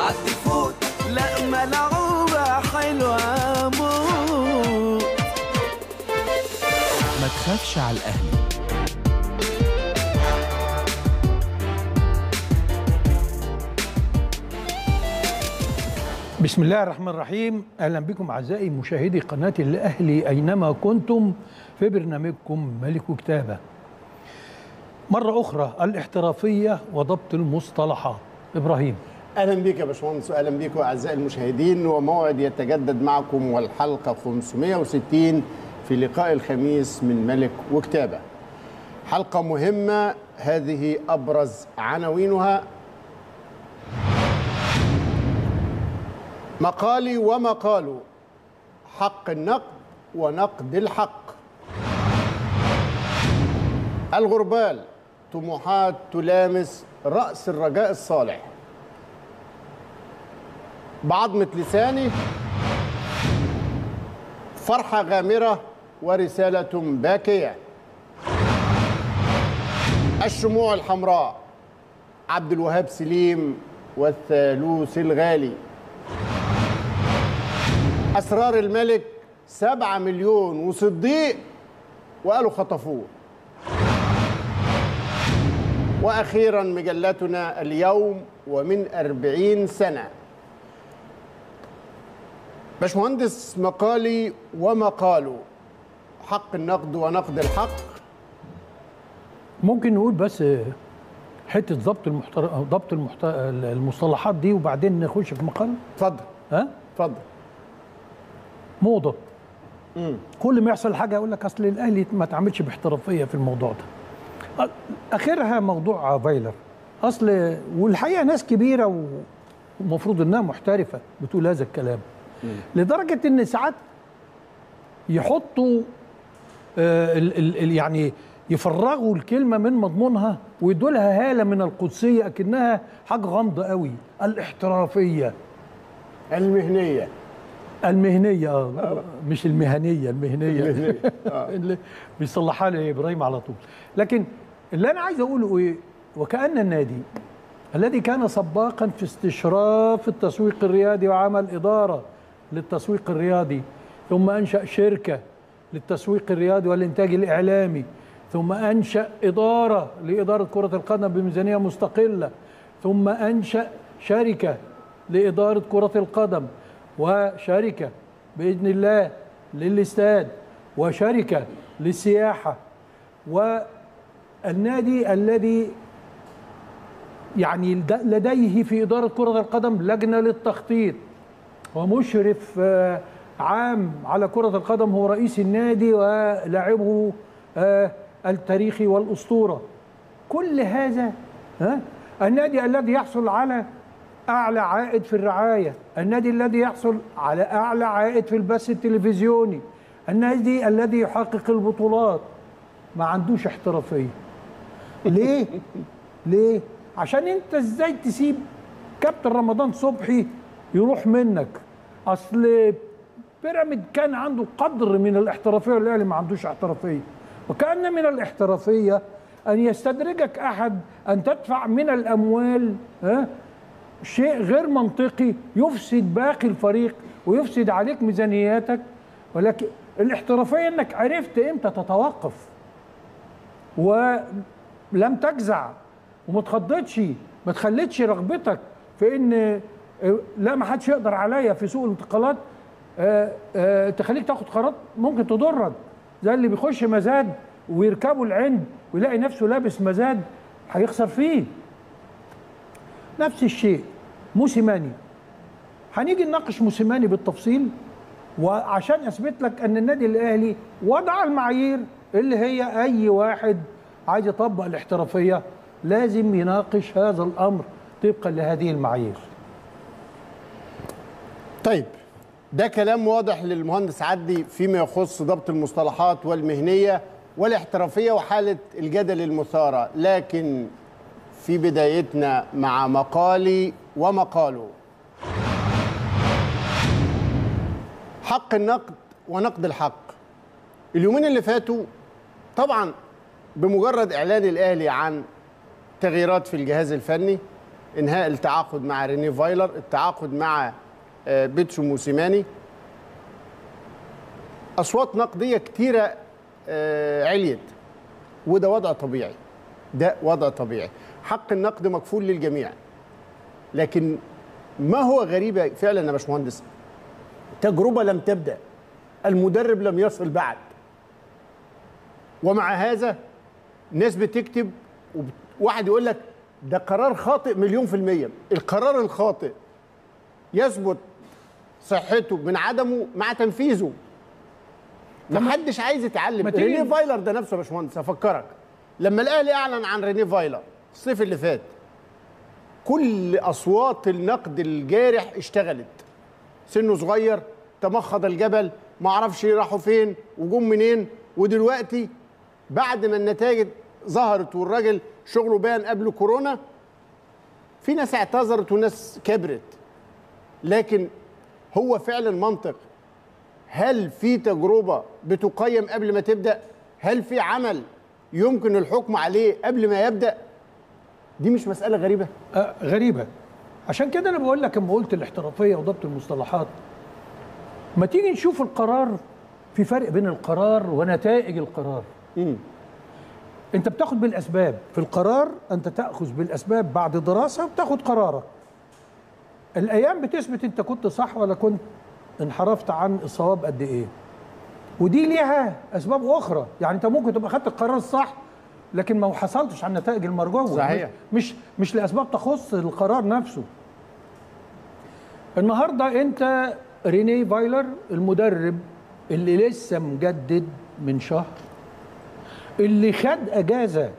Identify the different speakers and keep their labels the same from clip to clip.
Speaker 1: عالتفوت لا ملعوبة حلوة موت
Speaker 2: ما تخافش على الأهلي
Speaker 3: بسم الله الرحمن الرحيم اهلا بكم اعزائي مشاهدي قناه الاهلي اينما كنتم في برنامجكم ملك كتابه مره اخرى الاحترافيه وضبط المصطلحات ابراهيم
Speaker 4: اهلا بك يا باشمهندس واهلا بكم اعزائي المشاهدين وموعد يتجدد معكم والحلقه 560 في لقاء الخميس من ملك وكتابه. حلقه مهمه هذه ابرز عناوينها مقالي ومقال حق النقد ونقد الحق. الغربال طموحات تلامس راس الرجاء الصالح. بعظمة لساني فرحة غامرة ورسالة باكية الشموع الحمراء عبد الوهاب سليم والثالوث الغالي أسرار الملك سبعة مليون وصديق وقالوا خطفوه وأخيرا مجلتنا اليوم ومن أربعين سنة باشمهندس مقالي ومقاله حق النقد ونقد الحق
Speaker 3: ممكن نقول بس حته ضبط المحتر... ضبط المحت... المصطلحات دي وبعدين نخش في مقال
Speaker 4: اتفضل
Speaker 3: ها
Speaker 4: اتفضل
Speaker 3: موضه كل ما يحصل حاجه يقول لك اصل الاهلي ما تعملش باحترافيه في الموضوع ده أ- اخرها موضوع فايلر اصل والحقيقه ناس كبيره ومفروض انها محترفه بتقول هذا الكلام لدرجه ان ساعات يحطوا آه، ال ال ال يعني يفرغوا الكلمه من مضمونها ويدوا لها هاله من القدسيه اكنها حاجه غامضه قوي الاحترافيه
Speaker 4: المهنية
Speaker 3: المهنيه اه مش المهنيه المهنيه
Speaker 4: المهنية آه.
Speaker 3: اللي بيصلحها لي ابراهيم على طول لكن اللي انا عايز اقوله ايه وكان النادي الذي كان سباقا في استشراف التسويق الريادي وعمل اداره للتسويق الرياضي ثم انشا شركه للتسويق الرياضي والانتاج الاعلامي ثم انشا اداره لاداره كره القدم بميزانيه مستقله ثم انشا شركه لاداره كره القدم وشركه باذن الله للاستاد وشركه للسياحه والنادي الذي يعني لد- لديه في إدارة كرة القدم لجنة للتخطيط ومشرف آه، عام على كرة القدم هو رئيس النادي ولاعبه آه، التاريخي والأسطورة كل هذا ها النادي الذي يحصل على أعلى عائد في الرعاية النادي الذي يحصل على أعلى عائد في البث التلفزيوني النادي الذي يحقق البطولات ما عندوش احترافية ليه؟ ليه؟ عشان انت ازاي تسيب كابتن رمضان صبحي يروح منك اصل بيراميد كان عنده قدر من الاحترافيه والاهلي ما عندوش احترافيه وكان من الاحترافيه ان يستدرجك احد ان تدفع من الاموال ها شيء غير منطقي يفسد باقي الفريق ويفسد عليك ميزانياتك ولكن الاحترافيه انك عرفت امتى تتوقف ولم تجزع وما تخضتش ما تخلتش رغبتك في ان آه، لا ما حدش يقدر عليا في سوق الانتقالات آه، آه، تخليك تاخد قرارات ممكن تضرك زي اللي بيخش مزاد ويركبوا العند ويلاقي نفسه لابس مزاد هيخسر فيه نفس الشيء موسيماني هنيجي نناقش موسيماني بالتفصيل وعشان اثبت لك ان النادي الاهلي وضع المعايير اللي هي اي واحد عايز يطبق الاحترافيه لازم يناقش هذا الامر طبقا لهذه المعايير
Speaker 4: طيب ده كلام واضح للمهندس عدلي فيما يخص ضبط المصطلحات والمهنية والاحترافية وحالة الجدل المثارة لكن في بدايتنا مع مقالي ومقاله حق النقد ونقد الحق اليومين اللي فاتوا طبعا بمجرد اعلان الاهلي عن تغييرات في الجهاز الفني انهاء التعاقد مع ريني فايلر التعاقد مع آه، بيتسو موسيماني اصوات نقديه كتيره آه، عليت وده وضع طبيعي ده وضع طبيعي حق النقد مكفول للجميع لكن ما هو غريب فعلا يا باشمهندس تجربه لم تبدا المدرب لم يصل بعد ومع هذا ناس بتكتب وواحد يقول لك ده قرار خاطئ مليون في المية القرار الخاطئ يثبت صحته من عدمه مع تنفيذه ما حدش عايز يتعلم
Speaker 3: ما تيجي-
Speaker 4: رينيه فايلر ده نفسه يا باشمهندس افكرك لما الاهلي اعلن عن رينيه فايلر الصيف اللي فات كل اصوات النقد الجارح اشتغلت سنه صغير تمخض الجبل ما اعرفش راحوا فين وجم منين ودلوقتي بعد ما النتائج ظهرت والراجل شغله بان قبل كورونا في ناس اعتذرت وناس كبرت لكن هو فعلا منطق هل في تجربه بتقيم قبل ما تبدا هل في عمل يمكن الحكم عليه قبل ما يبدا دي مش مساله غريبه
Speaker 3: آه غريبه عشان كده انا بقول لك لما قلت الاحترافيه وضبط المصطلحات ما تيجي نشوف القرار في فرق بين القرار ونتائج القرار انت بتاخد بالاسباب في القرار انت تاخذ بالاسباب بعد دراسه بتاخد قرارك الايام بتثبت انت كنت صح ولا كنت انحرفت عن الصواب قد ايه ودي ليها اسباب اخرى يعني انت ممكن تبقى خدت القرار الصح لكن ما حصلتش على النتائج المرجوه
Speaker 4: صحيح.
Speaker 3: مش مش لاسباب تخص القرار نفسه النهارده انت ريني فايلر المدرب اللي لسه مجدد من شهر اللي خد اجازه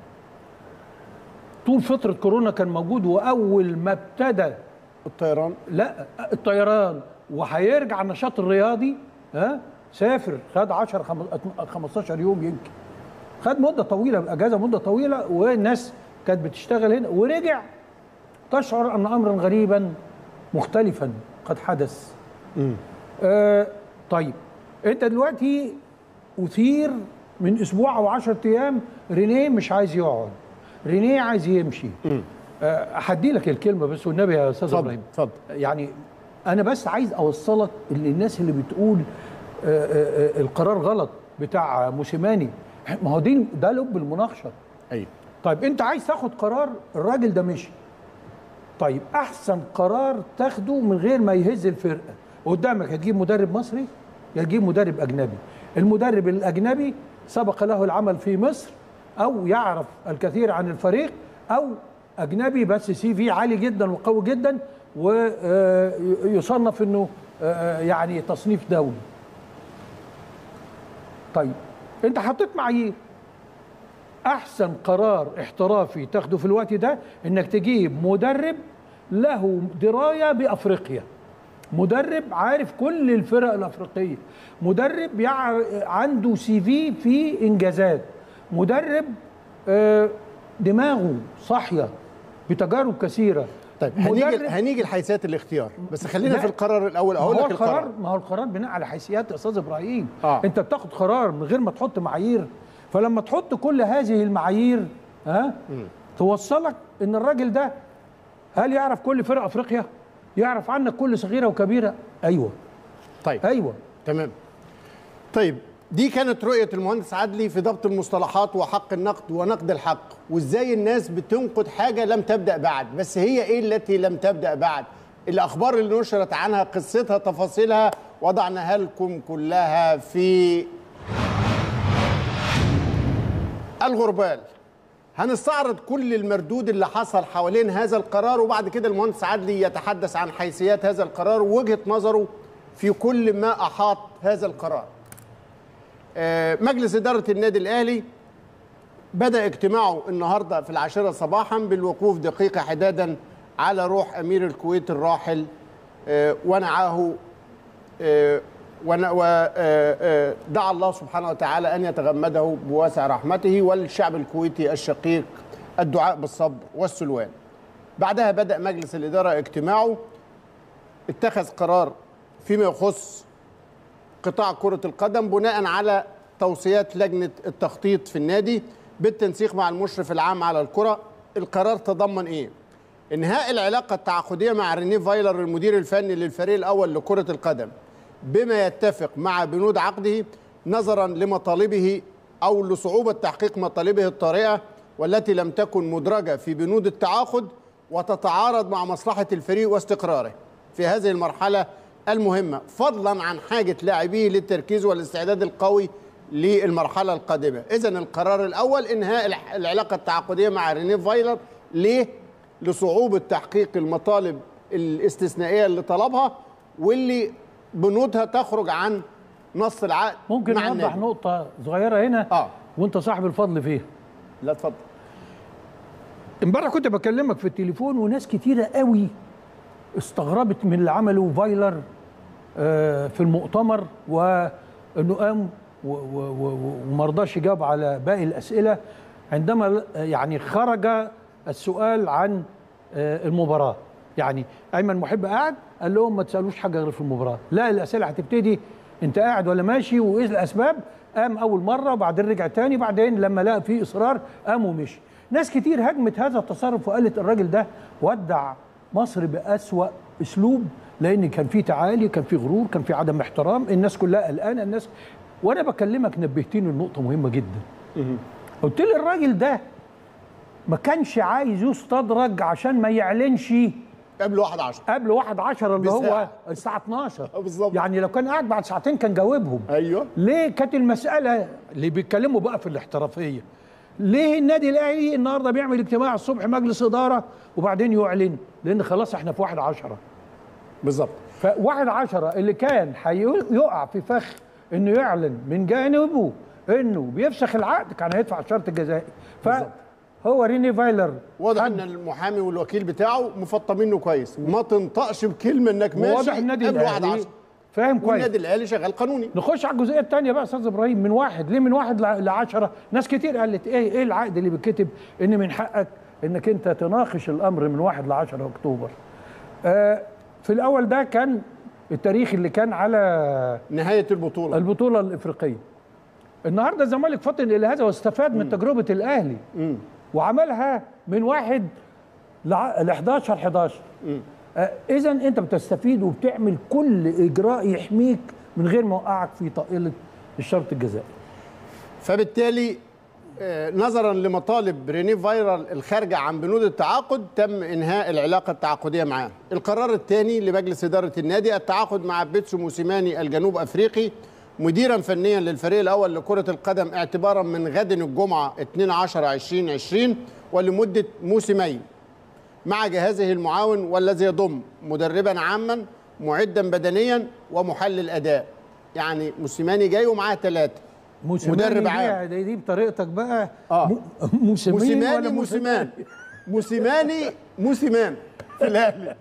Speaker 3: طول فتره كورونا كان موجود واول ما ابتدى
Speaker 4: الطيران
Speaker 3: لا الطيران وهيرجع النشاط الرياضي ها سافر خد 10 خم- 15 يوم يمكن خد مده طويله اجازه مده طويله والناس كانت بتشتغل هنا ورجع تشعر ان امرا غريبا مختلفا قد حدث آه طيب انت دلوقتي اثير من اسبوع او 10 ايام رينيه مش عايز يقعد رينيه عايز يمشي آه، هدي لك الكلمه بس والنبي يا استاذ
Speaker 4: اتفضل
Speaker 3: ابراهيم
Speaker 4: اتفضل
Speaker 3: يعني انا بس عايز اوصلك للناس اللي بتقول آه، آه، آه، القرار غلط بتاع موسيماني ما هو دي ده لب المناقشه
Speaker 4: ايوه
Speaker 3: طيب انت عايز تاخد قرار الراجل ده مشي طيب احسن قرار تاخده من غير ما يهز الفرقه قدامك هتجيب مدرب مصري يا تجيب مدرب اجنبي المدرب الاجنبي سبق له العمل في مصر او يعرف الكثير عن الفريق او اجنبي بس سي في عالي جدا وقوي جدا ويصنف انه آه، يعني تصنيف دولي طيب انت حطيت معايير احسن قرار احترافي تاخده في الوقت ده انك تجيب مدرب له درايه بافريقيا مدرب عارف كل الفرق الافريقيه مدرب يع... عنده سي في في انجازات مدرب آه، دماغه صاحيه بتجارب كثيره
Speaker 4: طيب هنيجي
Speaker 3: مدرب-
Speaker 4: هنيجي لحيثيات الاختيار بس خلينا
Speaker 3: لا.
Speaker 4: في القرار الاول
Speaker 3: ما
Speaker 4: اقول
Speaker 3: هو
Speaker 4: لك
Speaker 3: القرار
Speaker 4: القرار
Speaker 3: ما هو القرار بناء على حيثيات يا استاذ ابراهيم
Speaker 4: آه.
Speaker 3: انت بتاخد قرار من غير ما تحط معايير فلما تحط كل هذه المعايير ها توصلك ان الراجل ده هل يعرف كل فرق افريقيا يعرف عنك كل صغيره وكبيره ايوه
Speaker 4: طيب
Speaker 3: ايوه
Speaker 4: تمام طيب دي كانت رؤية المهندس عدلي في ضبط المصطلحات وحق النقد ونقد الحق وازاي الناس بتنقد حاجة لم تبدأ بعد بس هي ايه التي لم تبدأ بعد الأخبار اللي نشرت عنها قصتها تفاصيلها وضعناها لكم كلها في الغربال هنستعرض كل المردود اللي حصل حوالين هذا القرار وبعد كده المهندس عدلي يتحدث عن حيثيات هذا القرار ووجهة نظره في كل ما أحاط هذا القرار آه، مجلس إدارة النادي الأهلي بدأ اجتماعه النهاردة في العاشرة صباحا بالوقوف دقيقة حدادا على روح أمير الكويت الراحل آه، ونعاه آه، ون- و- آه، آه، دعا الله سبحانه وتعالى أن يتغمده بواسع رحمته والشعب الكويتي الشقيق الدعاء بالصبر والسلوان بعدها بدأ مجلس الإدارة اجتماعه اتخذ قرار فيما يخص قطاع كرة القدم بناء على توصيات لجنة التخطيط في النادي بالتنسيق مع المشرف العام على الكرة القرار تضمن ايه؟ انهاء العلاقه التعاقديه مع ريني فايلر المدير الفني للفريق الاول لكره القدم بما يتفق مع بنود عقده نظرا لمطالبه او لصعوبه تحقيق مطالبه الطارئه والتي لم تكن مدرجه في بنود التعاقد وتتعارض مع مصلحه الفريق واستقراره في هذه المرحله المهمه فضلا عن حاجه لاعبيه للتركيز والاستعداد القوي للمرحله القادمه اذا القرار الاول انهاء الع- العلاقه التعاقديه مع ريني فايلر ليه لصعوبه تحقيق المطالب الاستثنائيه اللي طلبها واللي بنودها تخرج عن نص العقد
Speaker 3: ممكن
Speaker 4: مع
Speaker 3: نوضح
Speaker 4: النادي.
Speaker 3: نقطه صغيره هنا
Speaker 4: اه
Speaker 3: وانت صاحب الفضل فيها
Speaker 4: لا اتفضل
Speaker 3: امبارح كنت بكلمك في التليفون وناس كتيره قوي استغربت من اللي عمله فايلر آه، في المؤتمر وانه قام و- و- و- وما رضاش يجاوب على باقي الاسئله عندما يعني خرج السؤال عن آه، المباراه يعني ايمن محب قاعد قال لهم ما تسالوش حاجه غير في المباراه لا الاسئله هتبتدي انت قاعد ولا ماشي وايه الاسباب قام اول مره وبعدين رجع تاني بعدين لما لقى في اصرار قام ومشي ناس كتير هجمت هذا التصرف وقالت الراجل ده ودع مصر بأسوأ اسلوب لان كان في تعالي كان في غرور كان في عدم احترام الناس كلها قلقانه الناس وانا بكلمك نبهتني لنقطه مهمه جدا قلت لي الراجل ده ما كانش عايز يستدرج عشان ما يعلنش
Speaker 4: قبل واحد عشر
Speaker 3: قبل واحد عشرة اللي هو
Speaker 4: بساعة.
Speaker 3: الساعة 12
Speaker 4: آه، بالظبط.
Speaker 3: يعني لو كان قاعد بعد ساعتين كان جاوبهم
Speaker 4: ايوه
Speaker 3: ليه كانت المسألة اللي بيتكلموا بقى في الاحترافية ليه النادي الأهلي النهاردة بيعمل اجتماع الصبح مجلس إدارة وبعدين يعلن لأن خلاص احنا في واحد عشرة
Speaker 4: بالظبط
Speaker 3: فواحد عشرة اللي كان هيقع في فخ انه يعلن من جانبه انه بيفسخ العقد كان هيدفع الشرط الجزائي فهو ريني فايلر
Speaker 4: واضح
Speaker 3: خد-
Speaker 4: ان المحامي والوكيل بتاعه مفطمينه كويس ما تنطقش بكلمه انك ماشي
Speaker 3: واضح النادي
Speaker 4: قبل واحد
Speaker 3: الاهلي
Speaker 4: عشر
Speaker 3: فاهم كويس
Speaker 4: والنادي الاهلي شغال قانوني
Speaker 3: نخش على الجزئيه الثانيه بقى استاذ ابراهيم من واحد ليه من واحد ل 10 ناس كتير قالت ايه ايه العقد اللي بيتكتب ان من حقك انك انت تناقش الامر من واحد ل 10 اكتوبر آه في الاول ده كان التاريخ اللي كان على
Speaker 4: نهايه البطوله
Speaker 3: البطوله الافريقيه النهارده الزمالك فطن الى هذا واستفاد من تجربه الاهلي وعملها من واحد ل 11 11 اذا انت بتستفيد وبتعمل كل اجراء يحميك من غير ما يوقعك في طائله الشرط الجزائي
Speaker 4: فبالتالي آه، نظرا لمطالب ريني فايرال الخارجه عن بنود التعاقد تم انهاء العلاقه التعاقديه معاه. القرار الثاني لمجلس اداره النادي التعاقد مع بيتسو موسيماني الجنوب افريقي مديرا فنيا للفريق الاول لكره القدم اعتبارا من غد الجمعه 2 10 2020 ولمده موسمين. مع جهازه المعاون والذي يضم مدربا عاما معدا بدنيا ومحلل اداء. يعني موسيماني جاي ومعاه ثلاثه. مدرب عام.
Speaker 3: دي, دي بطريقتك بقى
Speaker 4: آه.
Speaker 3: م- موسمين
Speaker 4: موسيماني
Speaker 3: ولا
Speaker 4: موسيمان موسيماني موسيمان في الاهلي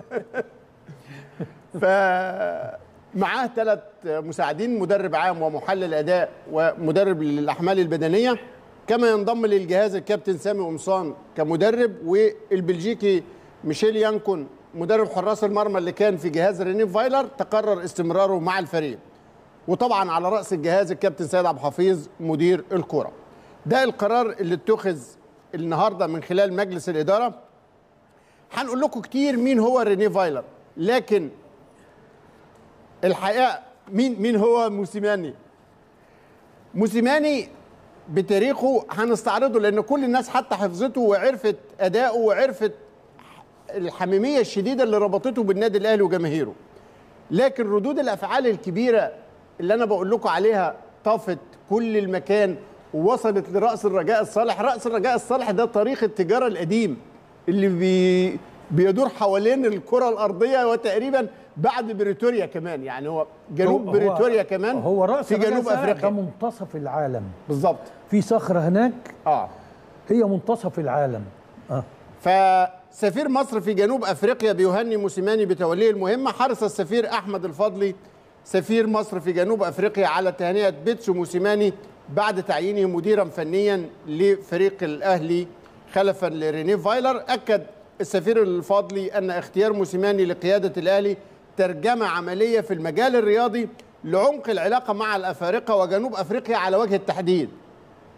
Speaker 4: فمعاه ثلاث مساعدين مدرب عام ومحلل اداء ومدرب للاحمال البدنيه كما ينضم للجهاز الكابتن سامي قمصان كمدرب والبلجيكي ميشيل يانكون مدرب حراس المرمى اللي كان في جهاز ريني فايلر تقرر استمراره مع الفريق وطبعا على راس الجهاز الكابتن سيد عبد الحفيظ مدير الكره ده القرار اللي اتخذ النهارده من خلال مجلس الاداره هنقول لكم كتير مين هو ريني فايلر لكن الحقيقه مين مين هو موسيماني موسيماني بتاريخه هنستعرضه لان كل الناس حتى حفظته وعرفت اداؤه وعرفت الحميميه الشديده اللي ربطته بالنادي الاهلي وجماهيره لكن ردود الافعال الكبيره اللي انا بقول لكم عليها طافت كل المكان ووصلت لراس الرجاء الصالح راس الرجاء الصالح ده طريق التجاره القديم اللي بي بيدور حوالين الكره الارضيه وتقريبا بعد بريتوريا كمان يعني هو جنوب
Speaker 3: هو-
Speaker 4: بريتوريا كمان
Speaker 3: هو راس
Speaker 4: في جنوب
Speaker 3: الرجاء ده
Speaker 4: افريقيا
Speaker 3: منتصف العالم
Speaker 4: بالظبط
Speaker 3: في صخره هناك
Speaker 4: اه
Speaker 3: هي منتصف العالم اه
Speaker 4: فسفير مصر في جنوب افريقيا بيهني موسيماني بتوليه المهمه حرص السفير احمد الفضلي سفير مصر في جنوب افريقيا على تهنئه بيتسو موسيماني بعد تعيينه مديرا فنيا لفريق الاهلي خلفا لريني فايلر اكد السفير الفضلي ان اختيار موسيماني لقياده الاهلي ترجمه عمليه في المجال الرياضي لعمق العلاقه مع الافارقه وجنوب افريقيا على وجه التحديد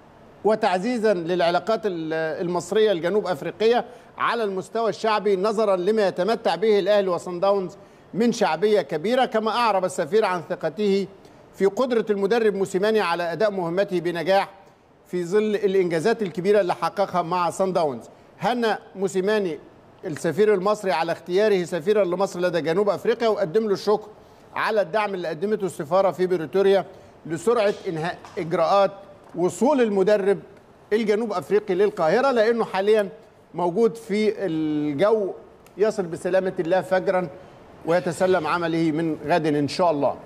Speaker 4: وتعزيزا للعلاقات ال- المصريه الجنوب افريقيه على المستوى الشعبي نظرا لما يتمتع به الاهلي وصن داونز من شعبيه كبيره كما اعرب السفير عن ثقته في قدره المدرب موسيماني على اداء مهمته بنجاح في ظل الانجازات الكبيره اللي حققها مع سان داونز هنأ موسيماني السفير المصري على اختياره سفيرا لمصر لدى جنوب افريقيا وقدم له الشكر على الدعم اللي قدمته السفاره في بريتوريا لسرعه انهاء اجراءات وصول المدرب الجنوب افريقي للقاهره لانه حاليا موجود في الجو يصل بسلامه الله فجرا ويتسلم عمله من غد ان شاء الله.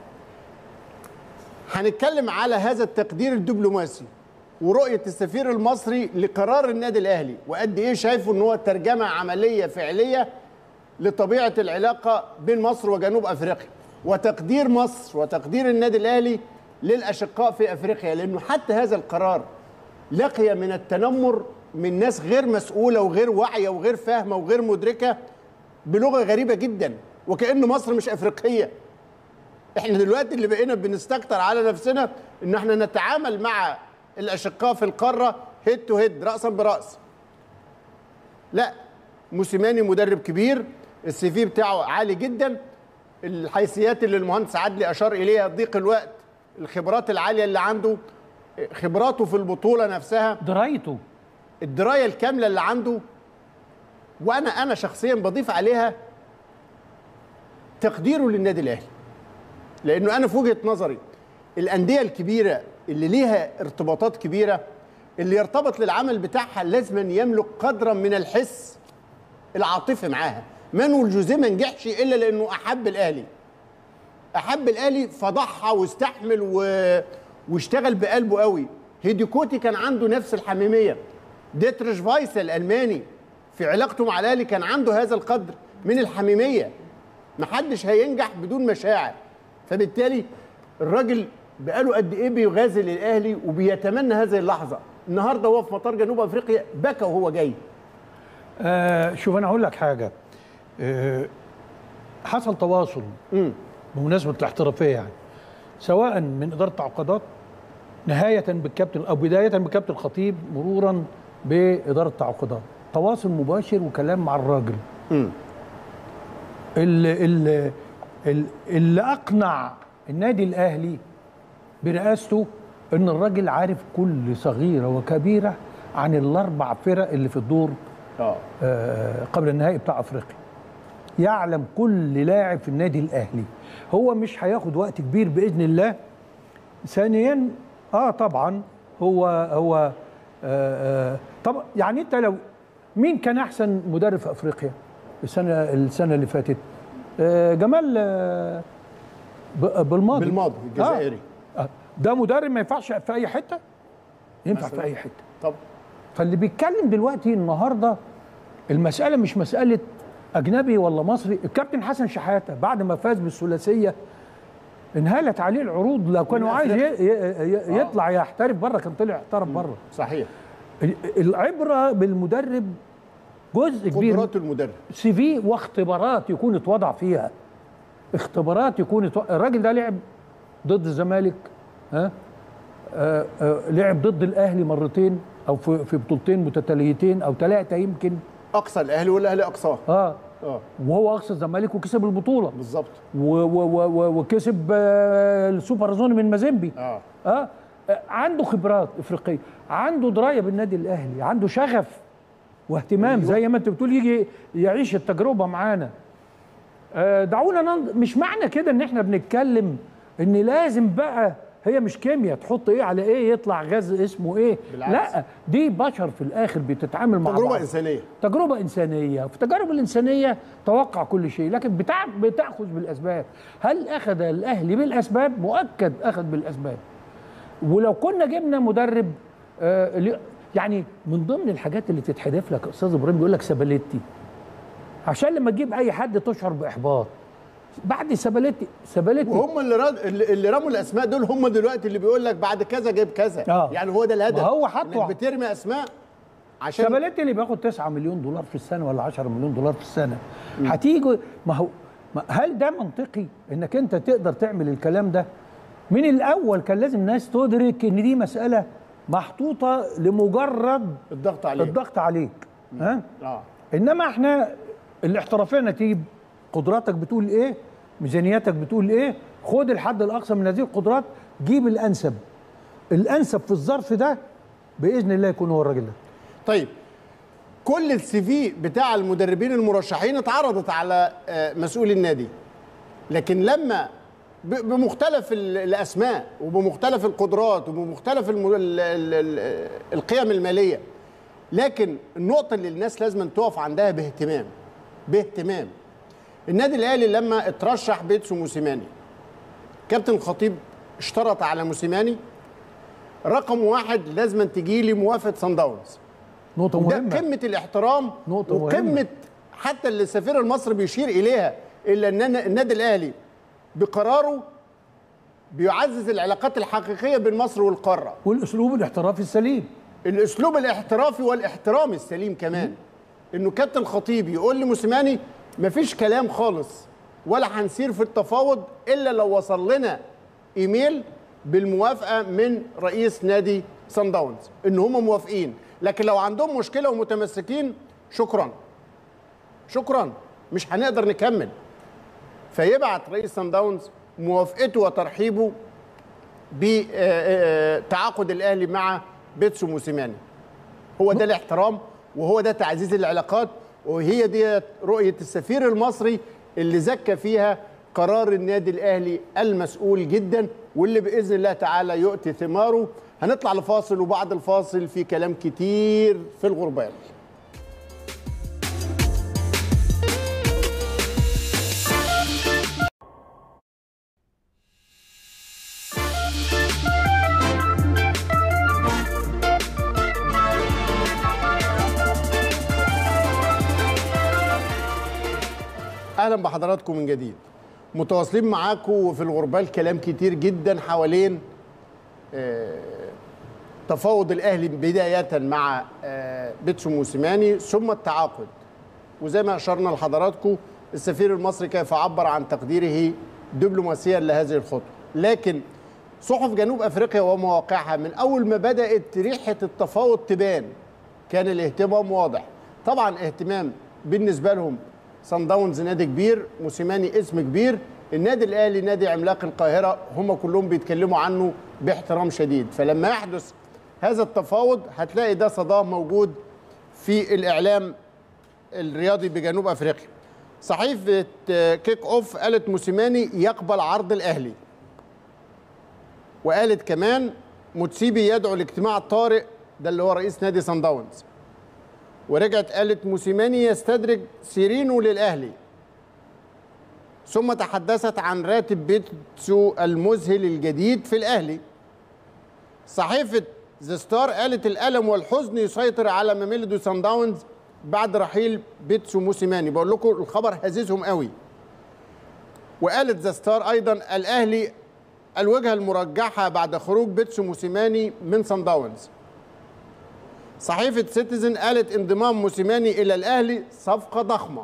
Speaker 4: هنتكلم على هذا التقدير الدبلوماسي ورؤيه السفير المصري لقرار النادي الاهلي وقد ايه شايفه ان هو ترجمه عمليه فعليه لطبيعه العلاقه بين مصر وجنوب افريقيا وتقدير مصر وتقدير النادي الاهلي للاشقاء في افريقيا لانه حتى هذا القرار لقي من التنمر من ناس غير مسؤوله وغير واعيه وغير فاهمه وغير مدركه بلغه غريبه جدا وكأن مصر مش افريقيه احنا دلوقتي اللي بقينا بنستكتر على نفسنا ان احنا نتعامل مع الاشقاء في القاره هيد تو هيد راسا براس لا موسيماني مدرب كبير السي في بتاعه عالي جدا الحيثيات اللي المهندس عدلي اشار اليها ضيق الوقت الخبرات العاليه اللي عنده خبراته في البطوله نفسها
Speaker 3: درايته
Speaker 4: الدرايه الكامله اللي عنده وانا انا شخصيا بضيف عليها تقديره للنادي الاهلي لانه انا في وجهه نظري الانديه الكبيره اللي ليها ارتباطات كبيره اللي يرتبط للعمل بتاعها لازم يملك قدرا من الحس العاطفي معاها مانويل جوزيه ما نجحش الا لانه احب الاهلي احب الاهلي فضحى واستحمل و... واشتغل بقلبه قوي هيديكوتي كان عنده نفس الحميميه ديتريش فايس الالماني في علاقته مع الاهلي كان عنده هذا القدر من الحميميه محدش هينجح بدون مشاعر فبالتالي الراجل بقاله قد ايه بيغازل الاهلي وبيتمنى هذه اللحظه النهارده هو في مطار جنوب افريقيا بكى وهو جاي
Speaker 3: آه شوف انا اقول لك حاجه آه حصل تواصل
Speaker 4: امم
Speaker 3: بمناسبه الاحترافيه يعني سواء من اداره التعاقدات نهايه بالكابتن او بدايه بالكابتن الخطيب مرورا باداره التعاقدات تواصل مباشر وكلام مع الراجل
Speaker 4: امم
Speaker 3: اللي, اللي, اللي اقنع النادي الاهلي برئاسته ان الراجل عارف كل صغيره وكبيره عن الاربع فرق اللي في الدور
Speaker 4: اه
Speaker 3: آه، قبل النهائي بتاع افريقيا يعلم كل لاعب في النادي الاهلي هو مش هياخد وقت كبير باذن الله ثانيا اه طبعا هو هو آه آه طب يعني انت لو مين كان احسن مدرب في افريقيا السنه السنه اللي فاتت آه جمال آه ب- بالماضي
Speaker 4: بالماضي الجزائري
Speaker 3: آه. آه. ده مدرب ما ينفعش في اي حته ينفع
Speaker 4: مثلاً.
Speaker 3: في اي حته
Speaker 4: طب
Speaker 3: فاللي بيتكلم دلوقتي النهارده المساله مش مساله اجنبي ولا مصري الكابتن حسن شحاته بعد ما فاز بالثلاثيه انهالت عليه العروض لو كانوا
Speaker 4: من
Speaker 3: عايز ي-
Speaker 4: أفريقيا.
Speaker 3: ي- ي- يطلع يحترف بره كان طلع احترف بره
Speaker 4: صحيح
Speaker 3: العبره بالمدرب جزء كبير
Speaker 4: قدرات المدرب
Speaker 3: سي في واختبارات يكون اتوضع فيها اختبارات يكون اتو... الراجل ده لعب ضد الزمالك ها آه آه لعب ضد الاهلي مرتين او في في بطولتين متتاليتين او ثلاثه يمكن
Speaker 4: اقصى الاهلي والاهلي اقصاه
Speaker 3: اه
Speaker 4: اه
Speaker 3: وهو اقصى الزمالك وكسب البطوله
Speaker 4: بالظبط
Speaker 3: و و و و وكسب آه السوبر زون من مازيمبي
Speaker 4: اه
Speaker 3: اه آه، عنده خبرات افريقيه عنده درايه بالنادي الاهلي عنده شغف واهتمام زي ما انت بتقول يجي يعيش التجربه معانا آه، دعونا ننظ... مش معنى كده ان احنا بنتكلم ان لازم بقى هي مش كيمياء تحط ايه على ايه يطلع غاز اسمه ايه
Speaker 4: بالعكس.
Speaker 3: لا دي بشر في الاخر بتتعامل مع
Speaker 4: تجربه
Speaker 3: بعض
Speaker 4: انسانيه
Speaker 3: تجربة إنسانية في التجارب الإنسانية توقع كل شيء لكن بتاع بتأخذ بالأسباب هل أخذ الأهلي بالأسباب مؤكد أخذ بالأسباب ولو كنا جبنا مدرب آه لي- يعني من ضمن الحاجات اللي تتحدف لك أستاذ إبراهيم بيقول لك سباليتي عشان لما تجيب أي حد تشعر بإحباط بعد سباليتي سباليتي
Speaker 4: وهم اللي رد... اللي اللي رموا الاسماء دول هم دلوقتي اللي بيقول لك بعد كذا جايب كذا
Speaker 3: آه.
Speaker 4: يعني هو ده الهدف
Speaker 3: ما هو حطه.
Speaker 4: إنك بترمي اسماء عشان
Speaker 3: سباليتي اللي بياخد 9 مليون دولار في السنه ولا 10 مليون دولار في السنه هتيجي ما هو ما هل ده منطقي انك انت تقدر تعمل الكلام ده من الاول كان لازم الناس تدرك ان دي مساله محطوطه لمجرد
Speaker 4: الضغط عليه
Speaker 3: الضغط عليك ها
Speaker 4: اه
Speaker 3: انما احنا الاحترافيه نتيجه قدراتك بتقول ايه ميزانيتك بتقول ايه خد الحد الاقصى من هذه القدرات جيب الانسب الانسب في الظرف ده باذن الله يكون هو الراجل ده
Speaker 4: طيب كل السي في بتاع المدربين المرشحين اتعرضت على آه، مسؤول النادي لكن لما ب- بمختلف ال- الاسماء وبمختلف القدرات وبمختلف الم- ال- ال- ال- القيم الماليه لكن النقطه اللي الناس لازم تقف عندها باهتمام باهتمام النادي الاهلي لما اترشح بيتسو موسيماني كابتن الخطيب اشترط على موسيماني رقم واحد لازم تجي لي موافقه سان داونز
Speaker 3: نقطه
Speaker 4: وده
Speaker 3: مهمه
Speaker 4: قمه الاحترام
Speaker 3: نقطة
Speaker 4: وقمه
Speaker 3: مهمة.
Speaker 4: حتى اللي السفير المصري بيشير اليها الا ان النادي الاهلي بقراره بيعزز العلاقات الحقيقيه بين مصر والقاره
Speaker 3: والاسلوب الاحترافي السليم
Speaker 4: الاسلوب الاحترافي والاحترام السليم كمان انه كابتن خطيب يقول لموسيماني مفيش كلام خالص ولا هنسير في التفاوض الا لو وصل لنا ايميل بالموافقه من رئيس نادي سان داونز ان هم موافقين لكن لو عندهم مشكله ومتمسكين شكرا شكرا مش هنقدر نكمل فيبعت رئيس سان داونز موافقته وترحيبه بتعاقد الاهلي مع بيتسو موسيماني هو ده الاحترام وهو ده تعزيز العلاقات وهي دي رؤيه السفير المصري اللي زكى فيها قرار النادي الاهلي المسؤول جدا واللي باذن الله تعالى يؤتي ثماره هنطلع لفاصل وبعد الفاصل في كلام كتير في الغربال اهلا بحضراتكم من جديد متواصلين معاكم في الغربال كلام كتير جدا حوالين آه، تفاوض الاهلي بدايه مع آه، بيتسو موسيماني ثم التعاقد وزي ما اشرنا لحضراتكم السفير المصري كيف عبر عن تقديره دبلوماسيا لهذه الخطوه لكن صحف جنوب افريقيا ومواقعها من اول ما بدات ريحه التفاوض تبان كان الاهتمام واضح طبعا اهتمام بالنسبه لهم صن داونز نادي كبير موسيماني اسم كبير النادي الاهلي نادي عملاق القاهره هم كلهم بيتكلموا عنه باحترام شديد فلما يحدث هذا التفاوض هتلاقي ده صداه موجود في الاعلام الرياضي بجنوب افريقيا صحيفه آه، كيك اوف قالت موسيماني يقبل عرض الاهلي وقالت كمان موتسيبي يدعو لاجتماع طارئ ده اللي هو رئيس نادي سان داونز ورجعت قالت موسيماني يستدرج سيرينو للاهلي ثم تحدثت عن راتب بيتسو المذهل الجديد في الاهلي صحيفه ذا ستار قالت الالم والحزن يسيطر على ميلودي سان داونز بعد رحيل بيتسو موسيماني بقول لكم الخبر هزيزهم قوي وقالت ذا ستار ايضا الاهلي الوجهه المرجحه بعد خروج بيتسو موسيماني من سان داونز صحيفه سيتيزن قالت انضمام موسيماني الى الاهلي صفقه ضخمه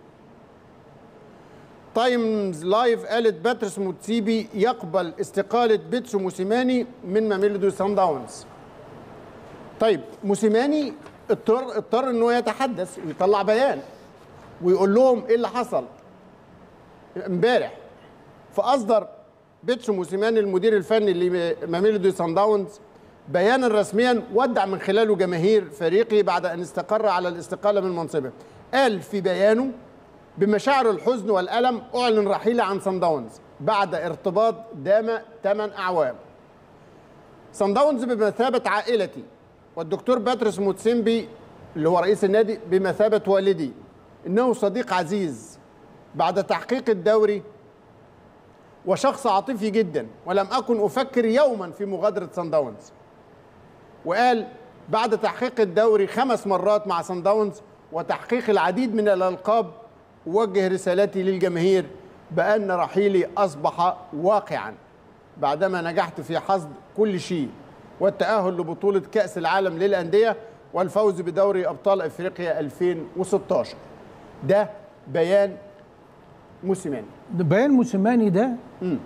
Speaker 4: تايمز لايف قالت باتريس موتسيبي يقبل استقاله بيتسو موسيماني من ماميلودي سان داونز طيب موسيماني اضطر اضطر ان هو يتحدث ويطلع بيان ويقول لهم ايه اللي حصل امبارح فاصدر بيتسو موسيماني المدير الفني لماميلودي سان داونز بيانا رسميا ودع من خلاله جماهير فريقه بعد ان استقر على الاستقاله من منصبه قال في بيانه بمشاعر الحزن والالم اعلن رحيلي عن سان داونز بعد ارتباط دام 8 اعوام سان داونز بمثابه عائلتي والدكتور باتريس موتسيمبي اللي هو رئيس النادي بمثابه والدي انه صديق عزيز بعد تحقيق الدوري وشخص عاطفي جدا ولم اكن افكر يوما في مغادره سان داونز وقال بعد تحقيق الدوري خمس مرات مع سان داونز وتحقيق العديد من الالقاب اوجه رسالتي للجماهير بان رحيلي اصبح واقعا بعدما نجحت في حصد كل شيء والتاهل لبطوله كاس العالم للانديه والفوز بدوري ابطال افريقيا 2016 ده بيان موسيماني
Speaker 3: بيان موسيماني ده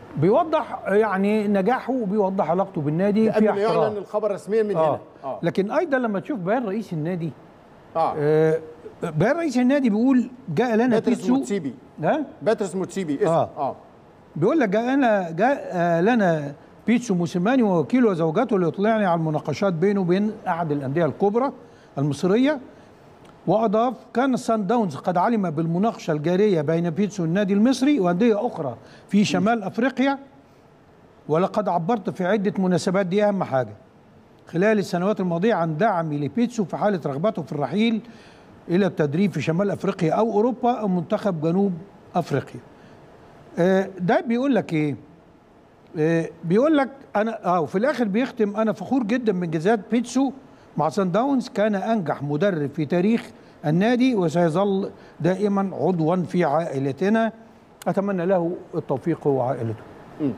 Speaker 3: بيوضح يعني نجاحه وبيوضح علاقته بالنادي
Speaker 4: قبل
Speaker 3: في
Speaker 4: ما يعلن
Speaker 3: احترام
Speaker 4: الخبر رسميا من
Speaker 3: آه.
Speaker 4: هنا اه
Speaker 3: لكن ايضا لما تشوف بيان رئيس النادي
Speaker 4: اه
Speaker 3: آه بيان رئيس النادي بيقول جاء لنا
Speaker 4: باتريس
Speaker 3: بيتسو
Speaker 4: موتسيبي
Speaker 3: ها
Speaker 4: باتريس موتسيبي اسم
Speaker 3: آه.
Speaker 4: اه
Speaker 3: بيقول لك جاء لنا جاء آه، لنا بيتسو موسيماني ووكيله وزوجته ليطلعني على المناقشات بينه وبين احد الانديه الكبرى المصريه واضاف كان السان داونز قد علم بالمناقشه الجاريه بين بيتسو النادي المصري وانديه اخرى في شمال افريقيا ولقد عبرت في عده مناسبات دي اهم حاجه خلال السنوات الماضيه عن دعمي لبيتسو في حاله رغبته في الرحيل الى التدريب في شمال افريقيا او اوروبا او منتخب جنوب افريقيا آه، ده بيقول لك ايه آه، بيقول لك انا اه وفي الاخر بيختم انا فخور جدا بانجازات بيتسو مع سان داونز كان انجح مدرب في تاريخ النادي وسيظل دائما عضوا في عائلتنا اتمنى له التوفيق هو وعائلته
Speaker 4: مم.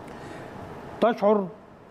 Speaker 3: تشعر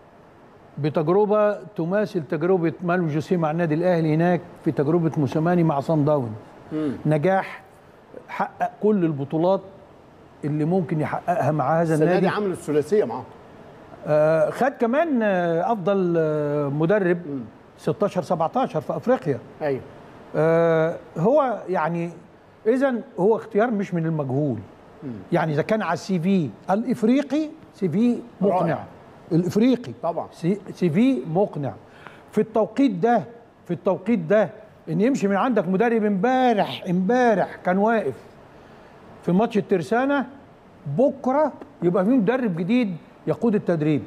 Speaker 3: بتجربه تماثل تجربه مالو جوسيه مع النادي الاهلي هناك في تجربه موسيماني مع سان داونز
Speaker 4: مم.
Speaker 3: نجاح حقق كل البطولات اللي ممكن يحققها مع هذا
Speaker 4: السنه دي
Speaker 3: النادي
Speaker 4: عمل الثلاثيه معاهم
Speaker 3: آه خد كمان آه افضل آه مدرب 16 17 في افريقيا
Speaker 4: ايوه
Speaker 3: آه هو يعني اذا هو اختيار مش من المجهول يعني اذا كان على السي في الافريقي سي في مقنع
Speaker 4: رائع.
Speaker 3: الافريقي
Speaker 4: طبعا.
Speaker 3: سي سي في مقنع في التوقيت ده في التوقيت ده ان يمشي من عندك مدرب امبارح امبارح كان واقف في ماتش الترسانه بكره يبقى في مدرب جديد يقود التدريب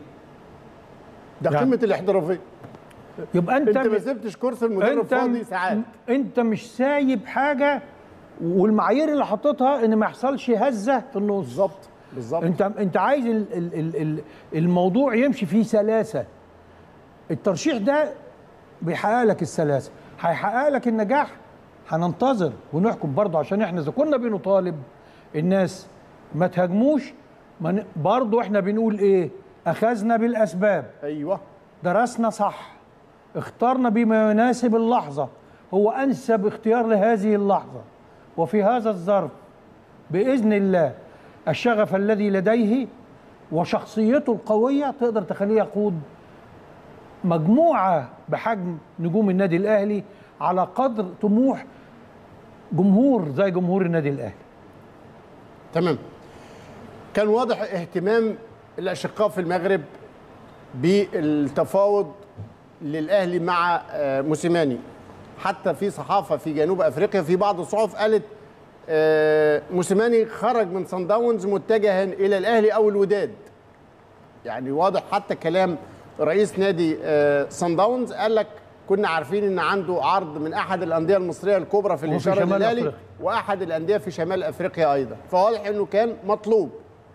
Speaker 4: ده
Speaker 3: يعني-
Speaker 4: قمه الاحترافيه
Speaker 3: يبقى انت
Speaker 4: انت ما سبتش كرسي المدرب
Speaker 3: انت
Speaker 4: فاضي ساعات
Speaker 3: انت مش سايب حاجه والمعايير اللي حاططها ان ما يحصلش هزه في النص
Speaker 4: بالظبط بالظبط
Speaker 3: انت انت عايز ال ال ال ال الموضوع يمشي فيه سلاسه الترشيح ده بيحقق لك السلاسه هيحقق لك النجاح هننتظر ونحكم برضه عشان احنا اذا كنا بنطالب الناس ما تهاجموش ما ن- برضه احنا بنقول ايه اخذنا بالاسباب
Speaker 4: ايوه
Speaker 3: درسنا صح اخترنا بما يناسب اللحظة هو أنسب اختيار لهذه اللحظة وفي هذا الظرف بإذن الله الشغف الذي لديه وشخصيته القوية تقدر تخليه يقود مجموعة بحجم نجوم النادي الأهلي على قدر طموح جمهور زي جمهور النادي الأهلي
Speaker 4: تمام كان واضح اهتمام الاشقاء في المغرب بالتفاوض للاهلي مع آه، موسيماني حتى في صحافه في جنوب افريقيا في بعض الصحف قالت آه، موسيماني خرج من صن داونز متجها الى الاهلي او الوداد يعني واضح حتى كلام رئيس نادي آه، صن داونز قال لك كنا عارفين ان عنده عرض من احد الانديه المصريه الكبرى في
Speaker 3: وفي
Speaker 4: الاشاره
Speaker 3: شمال
Speaker 4: للاهلي
Speaker 3: أفريقيا.
Speaker 4: واحد الانديه في شمال افريقيا ايضا فواضح انه كان مطلوب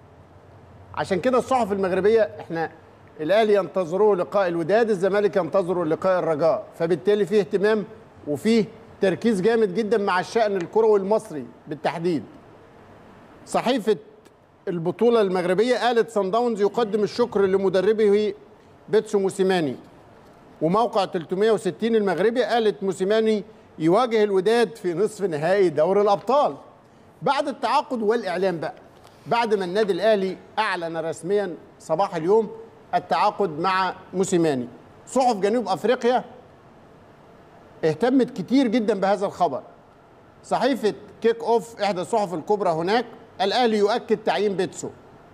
Speaker 4: عشان كده الصحف المغربيه احنا الاهلي ينتظروه لقاء الوداد الزمالك ينتظروا لقاء الرجاء فبالتالي فيه اهتمام وفيه تركيز جامد جدا مع الشأن الكروي المصري بالتحديد صحيفة البطولة المغربية قالت صن داونز يقدم الشكر لمدربه بيتسو موسيماني وموقع 360 المغربي قالت موسيماني يواجه الوداد في نصف نهائي دوري الابطال بعد التعاقد والاعلان بقى بعد ما النادي الاهلي اعلن رسميا صباح اليوم التعاقد مع موسيماني صحف جنوب افريقيا اهتمت كتير جدا بهذا الخبر صحيفه كيك اوف احدى الصحف الكبرى هناك الاهلي يؤكد تعيين بيتسو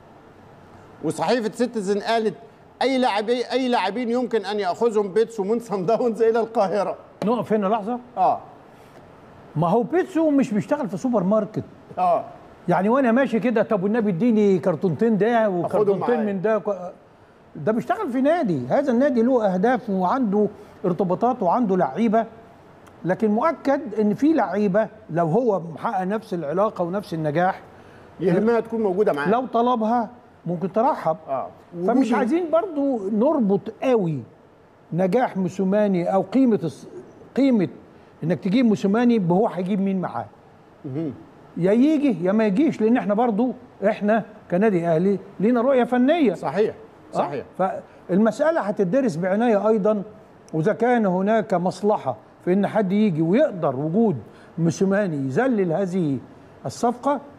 Speaker 4: وصحيفه سيتيزن قالت اي لاعبي اي لاعبين يمكن ان ياخذهم بيتسو من صن داونز الى القاهره
Speaker 3: نقف هنا لحظة
Speaker 4: اه
Speaker 3: ما هو بيتسو مش بيشتغل في سوبر ماركت
Speaker 4: اه
Speaker 3: يعني وانا ماشي كده طب والنبي اديني كرتونتين ده وكرتونتين
Speaker 4: معايا.
Speaker 3: من ده وك- ده بيشتغل في نادي هذا النادي له اهداف وعنده ارتباطات وعنده لعيبه لكن مؤكد ان في لعيبه لو هو محقق نفس العلاقه ونفس النجاح
Speaker 4: يهمها تكون موجوده معاه
Speaker 3: لو طلبها ممكن ترحب
Speaker 4: اه
Speaker 3: فمش
Speaker 4: وجوده-
Speaker 3: عايزين برضو نربط قوي نجاح موسوماني او قيمه الس- قيمه انك تجيب موسوماني بهو هيجيب مين معاه يا يجي يا ما يجيش لان احنا برضو احنا كنادي اهلي لينا رؤيه فنيه
Speaker 4: صحيح صحيح
Speaker 3: آه، فالمساله هتدرس بعنايه ايضا واذا كان هناك مصلحه في ان حد يجي ويقدر وجود موسوماني يذلل هذه الصفقه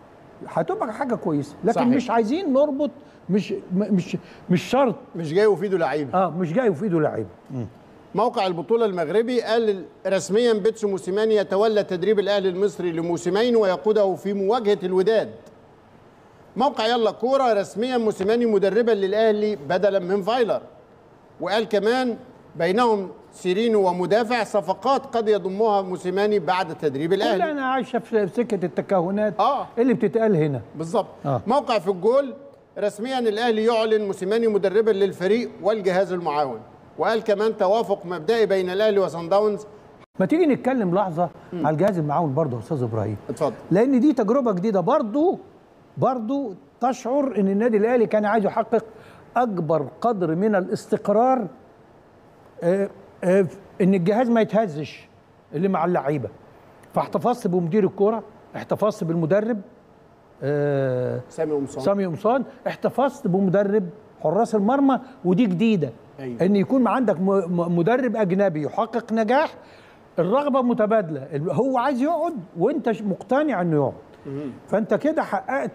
Speaker 3: هتبقى حاجه كويسه لكن
Speaker 4: صحيح.
Speaker 3: مش عايزين نربط مش م- مش مش شرط
Speaker 4: مش جاي وفي ايده لعيبه
Speaker 3: اه مش جاي في ايده لعيبه
Speaker 4: موقع البطولة المغربي قال رسميا بيتسو موسيماني يتولى تدريب الأهلي المصري لموسمين ويقوده في مواجهة الوداد موقع يلا كورة رسميا موسيماني مدربا للأهلي بدلا من فايلر وقال كمان بينهم سيرينو ومدافع صفقات قد يضمها موسيماني بعد تدريب
Speaker 3: كل
Speaker 4: الأهلي
Speaker 3: انا عايشه في في سكه التكهنات
Speaker 4: آه.
Speaker 3: اللي بتتقال هنا
Speaker 4: بالظبط
Speaker 3: آه.
Speaker 4: موقع في الجول رسميا الاهلي يعلن موسيماني مدربا للفريق والجهاز المعاون وقال كمان توافق مبدئي بين الاهلي وصن داونز
Speaker 3: ما تيجي نتكلم لحظه على الجهاز المعاون برضه يا استاذ ابراهيم
Speaker 4: اتفضل
Speaker 3: لان دي تجربه جديده برضه برضه تشعر ان النادي الاهلي كان عايز يحقق اكبر قدر من الاستقرار آه، آه، ان الجهاز ما يتهزش اللي مع اللعيبه فاحتفظت بمدير الكوره احتفظت بالمدرب آه،
Speaker 4: سامي قمصان
Speaker 3: سامي قمصان احتفظت بمدرب حراس المرمى ودي جديده
Speaker 4: أيوة.
Speaker 3: ان يكون عندك م- م- مدرب اجنبي يحقق نجاح الرغبه متبادله ال- هو عايز يقعد وانت ش- مقتنع انه يقعد فانت كده حققت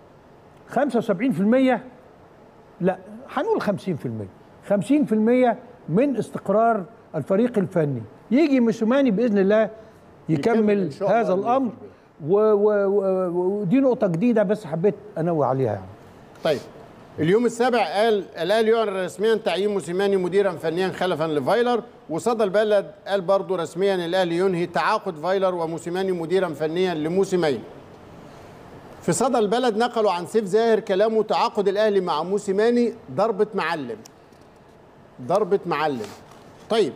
Speaker 3: 75% لا هنقول 50% 50% من استقرار الفريق الفني يجي موسيماني باذن الله
Speaker 4: يكمل
Speaker 3: يكمل
Speaker 4: إن شاء الله
Speaker 3: هذا الامر و- و- و- ودي نقطه جديده بس حبيت انوه عليها يعني.
Speaker 4: طيب اليوم السابع قال الاهلي يعلن رسميا تعيين موسيماني مديرا فنيا خلفا لفايلر وصدى البلد قال برضه رسميا الاهلي ينهي تعاقد فايلر وموسيماني مديرا فنيا لموسمين في صدى البلد نقلوا عن سيف زاهر كلامه تعاقد الاهلي مع موسيماني ضربه معلم ضربه معلم طيب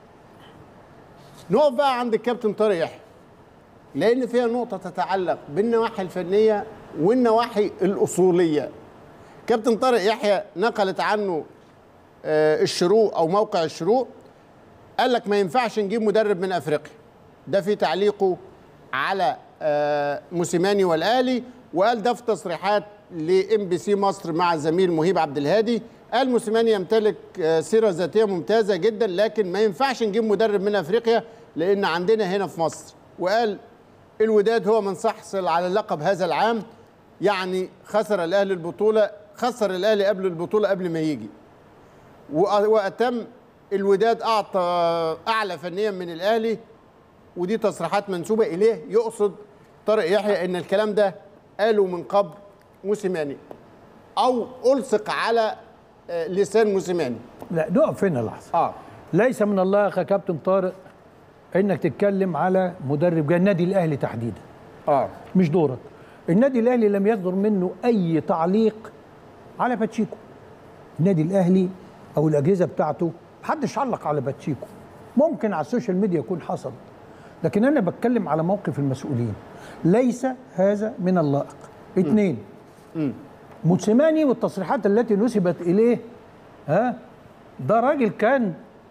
Speaker 4: نقف بقى عند الكابتن طارق يحيى لان فيها نقطه تتعلق بالنواحي الفنيه والنواحي الاصوليه كابتن طارق يحيى نقلت عنه آه، الشروق او موقع الشروق قال لك ما ينفعش نجيب مدرب من افريقيا ده في تعليقه على آه، موسيماني والاهلي وقال ده في تصريحات لام بي سي مصر مع الزميل مهيب عبد الهادي قال موسيماني يمتلك آه، سيره ذاتيه ممتازه جدا لكن ما ينفعش نجيب مدرب من افريقيا لان عندنا هنا في مصر وقال الوداد هو من سيحصل على اللقب هذا العام يعني خسر الاهلي البطوله خسر الاهلي قبل البطوله قبل ما يجي وأ- واتم الوداد اعطى اعلى فنيا من الاهلي ودي تصريحات منسوبه اليه يقصد طارق يحيى ان الكلام ده قاله من قبل موسيماني او الصق على آه، لسان موسيماني
Speaker 3: لا نقف هنا لحظه
Speaker 4: اه
Speaker 3: ليس من الله يا كابتن طارق انك تتكلم على مدرب جاي النادي الاهلي تحديدا
Speaker 4: اه
Speaker 3: مش دورك النادي الاهلي لم يصدر منه اي تعليق على باتشيكو النادي الاهلي او الاجهزه بتاعته محدش علق على باتشيكو ممكن على السوشيال ميديا يكون حصل لكن انا بتكلم على موقف المسؤولين ليس هذا من اللائق اثنين موسيماني والتصريحات التي نسبت اليه ها ده راجل كان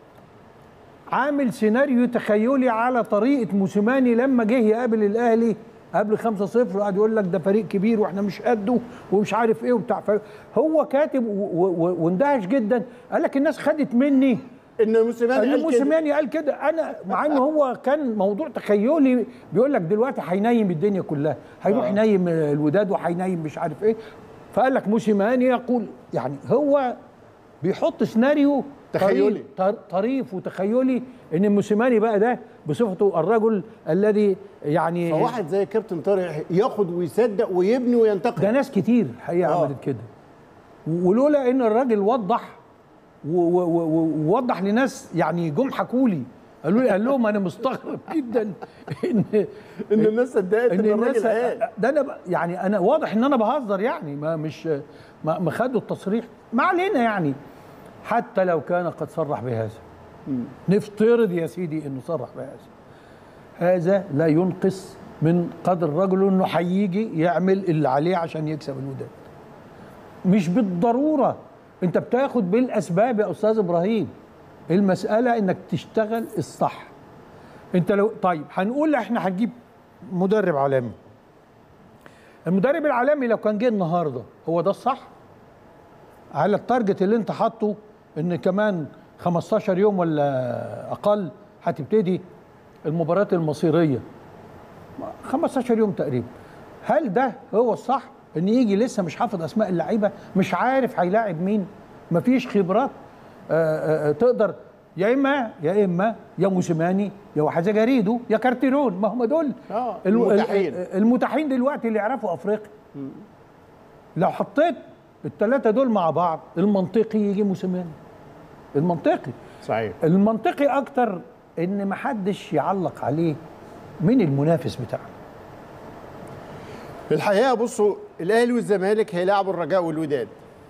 Speaker 3: عامل سيناريو تخيلي على طريقه موسيماني لما جه يقابل الاهلي قبل 5-0 وقعد يقول لك ده فريق كبير واحنا مش قده ومش عارف ايه وبتاع هو كاتب و- و- واندهش جدا قال لك الناس خدت مني
Speaker 4: ان موسيماني
Speaker 3: ان
Speaker 4: قال كده.
Speaker 3: موسيماني قال كده انا مع ان هو كان موضوع تخيلي بيقول لك دلوقتي هينيم الدنيا كلها هيروح
Speaker 4: آه.
Speaker 3: ينيم الوداد وهينيم مش عارف ايه فقال لك موسيماني يقول يعني هو بيحط سيناريو
Speaker 4: تخيلي.
Speaker 3: طريف- طر- طريف وتخيلي ان موسيماني بقى ده بصفته الرجل الذي يعني
Speaker 4: فواحد زي كابتن طارق يحيى ياخد ويصدق ويبني وينتقد
Speaker 3: ده ناس كتير الحقيقه
Speaker 4: آه.
Speaker 3: عملت كده ولولا ان الراجل وضح و- و- و- ووضح لناس يعني جم حكوا لي قالوا لي قال لهم انا مستغرب جدا ان
Speaker 4: ان الناس صدقت ان,
Speaker 3: ان الناس
Speaker 4: الراجل قال
Speaker 3: ده انا ب- يعني انا واضح ان انا بهزر يعني ما مش ما, ما خدوا التصريح ما علينا يعني حتى لو كان قد صرح بهذا نفترض يا سيدي انه صرح بهذا هذا لا ينقص من قدر الرجل انه هيجي يعمل اللي عليه عشان يكسب الوداد مش بالضروره انت بتاخد بالاسباب يا استاذ ابراهيم المساله انك تشتغل الصح انت لو طيب هنقول احنا هنجيب مدرب عالمي المدرب العالمي لو كان جه النهارده هو ده الصح على التارجت اللي انت حاطه ان كمان 15 يوم ولا اقل هتبتدي المباريات المصيريه 15 يوم تقريبا هل ده هو الصح ان يجي لسه مش حافظ اسماء اللعيبه مش عارف هيلاعب مين مفيش خبرات آه، آه، تقدر يا اما يا اما يا موسيماني يا واحد زي جريدو يا كارتيرون ما هم دول
Speaker 4: آه،
Speaker 3: الو-
Speaker 4: المتاحين.
Speaker 3: ال- المتاحين دلوقتي اللي يعرفوا افريقيا لو حطيت الثلاثه دول مع بعض المنطقي يجي موسيماني المنطقي
Speaker 4: صحيح
Speaker 3: المنطقي اكتر ان محدش يعلق عليه من المنافس بتاعه
Speaker 4: الحقيقه بصوا الاهلي والزمالك هيلاعبوا الرجاء والوداد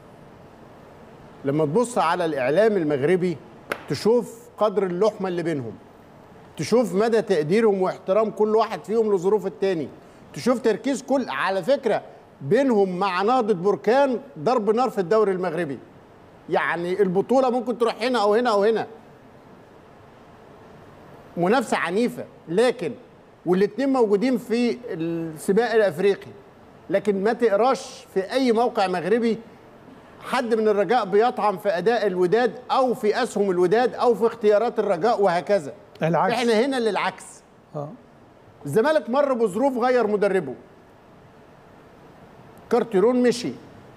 Speaker 4: لما تبص على الاعلام المغربي تشوف قدر اللحمه اللي بينهم تشوف مدى تقديرهم واحترام كل واحد فيهم لظروف التاني تشوف تركيز كل على فكره بينهم مع نهضه بركان ضرب نار في الدوري المغربي يعني البطوله ممكن تروح هنا او هنا او هنا منافسه عنيفه لكن والاثنين موجودين في السباق الافريقي لكن ما تقراش في اي موقع مغربي حد من الرجاء بيطعن في اداء الوداد او في اسهم الوداد او في اختيارات الرجاء وهكذا
Speaker 3: العكس.
Speaker 4: احنا هنا للعكس
Speaker 3: اه
Speaker 4: الزمالك مر بظروف غير مدربه كارتيرون مشي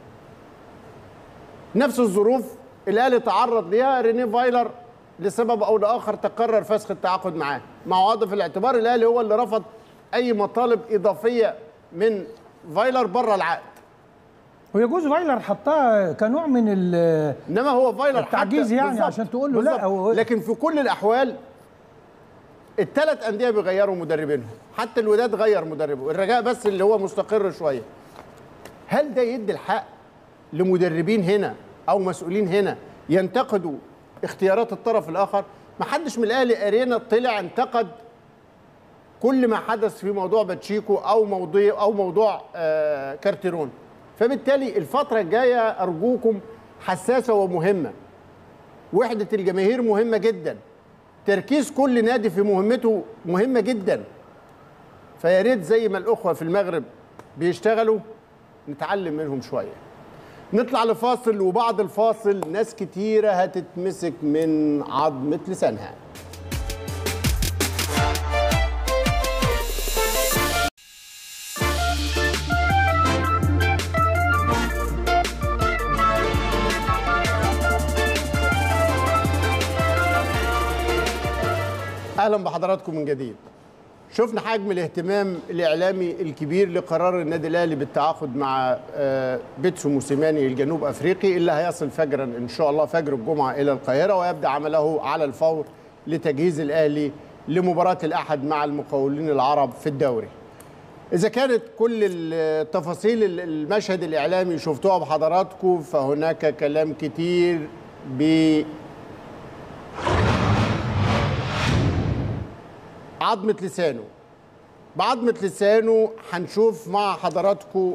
Speaker 4: نفس الظروف الاهلي تعرض ليها ريني فايلر لسبب او لاخر تقرر فسخ التعاقد معاه مع وضع في الاعتبار الاهلي هو اللي رفض اي مطالب اضافيه من فايلر بره العقد
Speaker 3: ويجوز فايلر حطها كنوع من ال
Speaker 4: انما هو فايلر
Speaker 3: التعجيز
Speaker 4: حتى-
Speaker 3: يعني
Speaker 4: بالظبط،
Speaker 3: عشان تقول له لا،
Speaker 4: بالظبط.
Speaker 3: هو-
Speaker 4: لكن في كل الاحوال الثلاث انديه بيغيروا مدربينهم حتى الوداد غير مدربه الرجاء بس اللي هو مستقر شويه هل ده يدي الحق لمدربين هنا او مسؤولين هنا ينتقدوا اختيارات الطرف الاخر ما حدش من الاهلي ارينا طلع انتقد كل ما حدث في موضوع باتشيكو او موضوع او موضوع آه كارتيرون فبالتالي الفتره الجايه ارجوكم حساسه ومهمه وحده الجماهير مهمه جدا تركيز كل نادي في مهمته مهمه جدا فيا ريت زي ما الاخوه في المغرب بيشتغلوا نتعلم منهم شويه نطلع لفاصل وبعد الفاصل ناس كتيره هتتمسك من عظمه لسانها اهلا بحضراتكم من جديد شفنا حجم الاهتمام الاعلامي الكبير لقرار النادي الاهلي بالتعاقد مع آه، بيتسو موسيماني الجنوب افريقي اللي هيصل فجرا ان شاء الله فجر الجمعه الى القاهره ويبدا عمله على الفور لتجهيز الاهلي لمباراه الاحد مع المقاولين العرب في الدوري. إذا كانت كل التفاصيل المشهد الإعلامي شفتوها بحضراتكم فهناك كلام كتير ب عظمة لسانه بعظمة لسانه هنشوف مع حضراتكم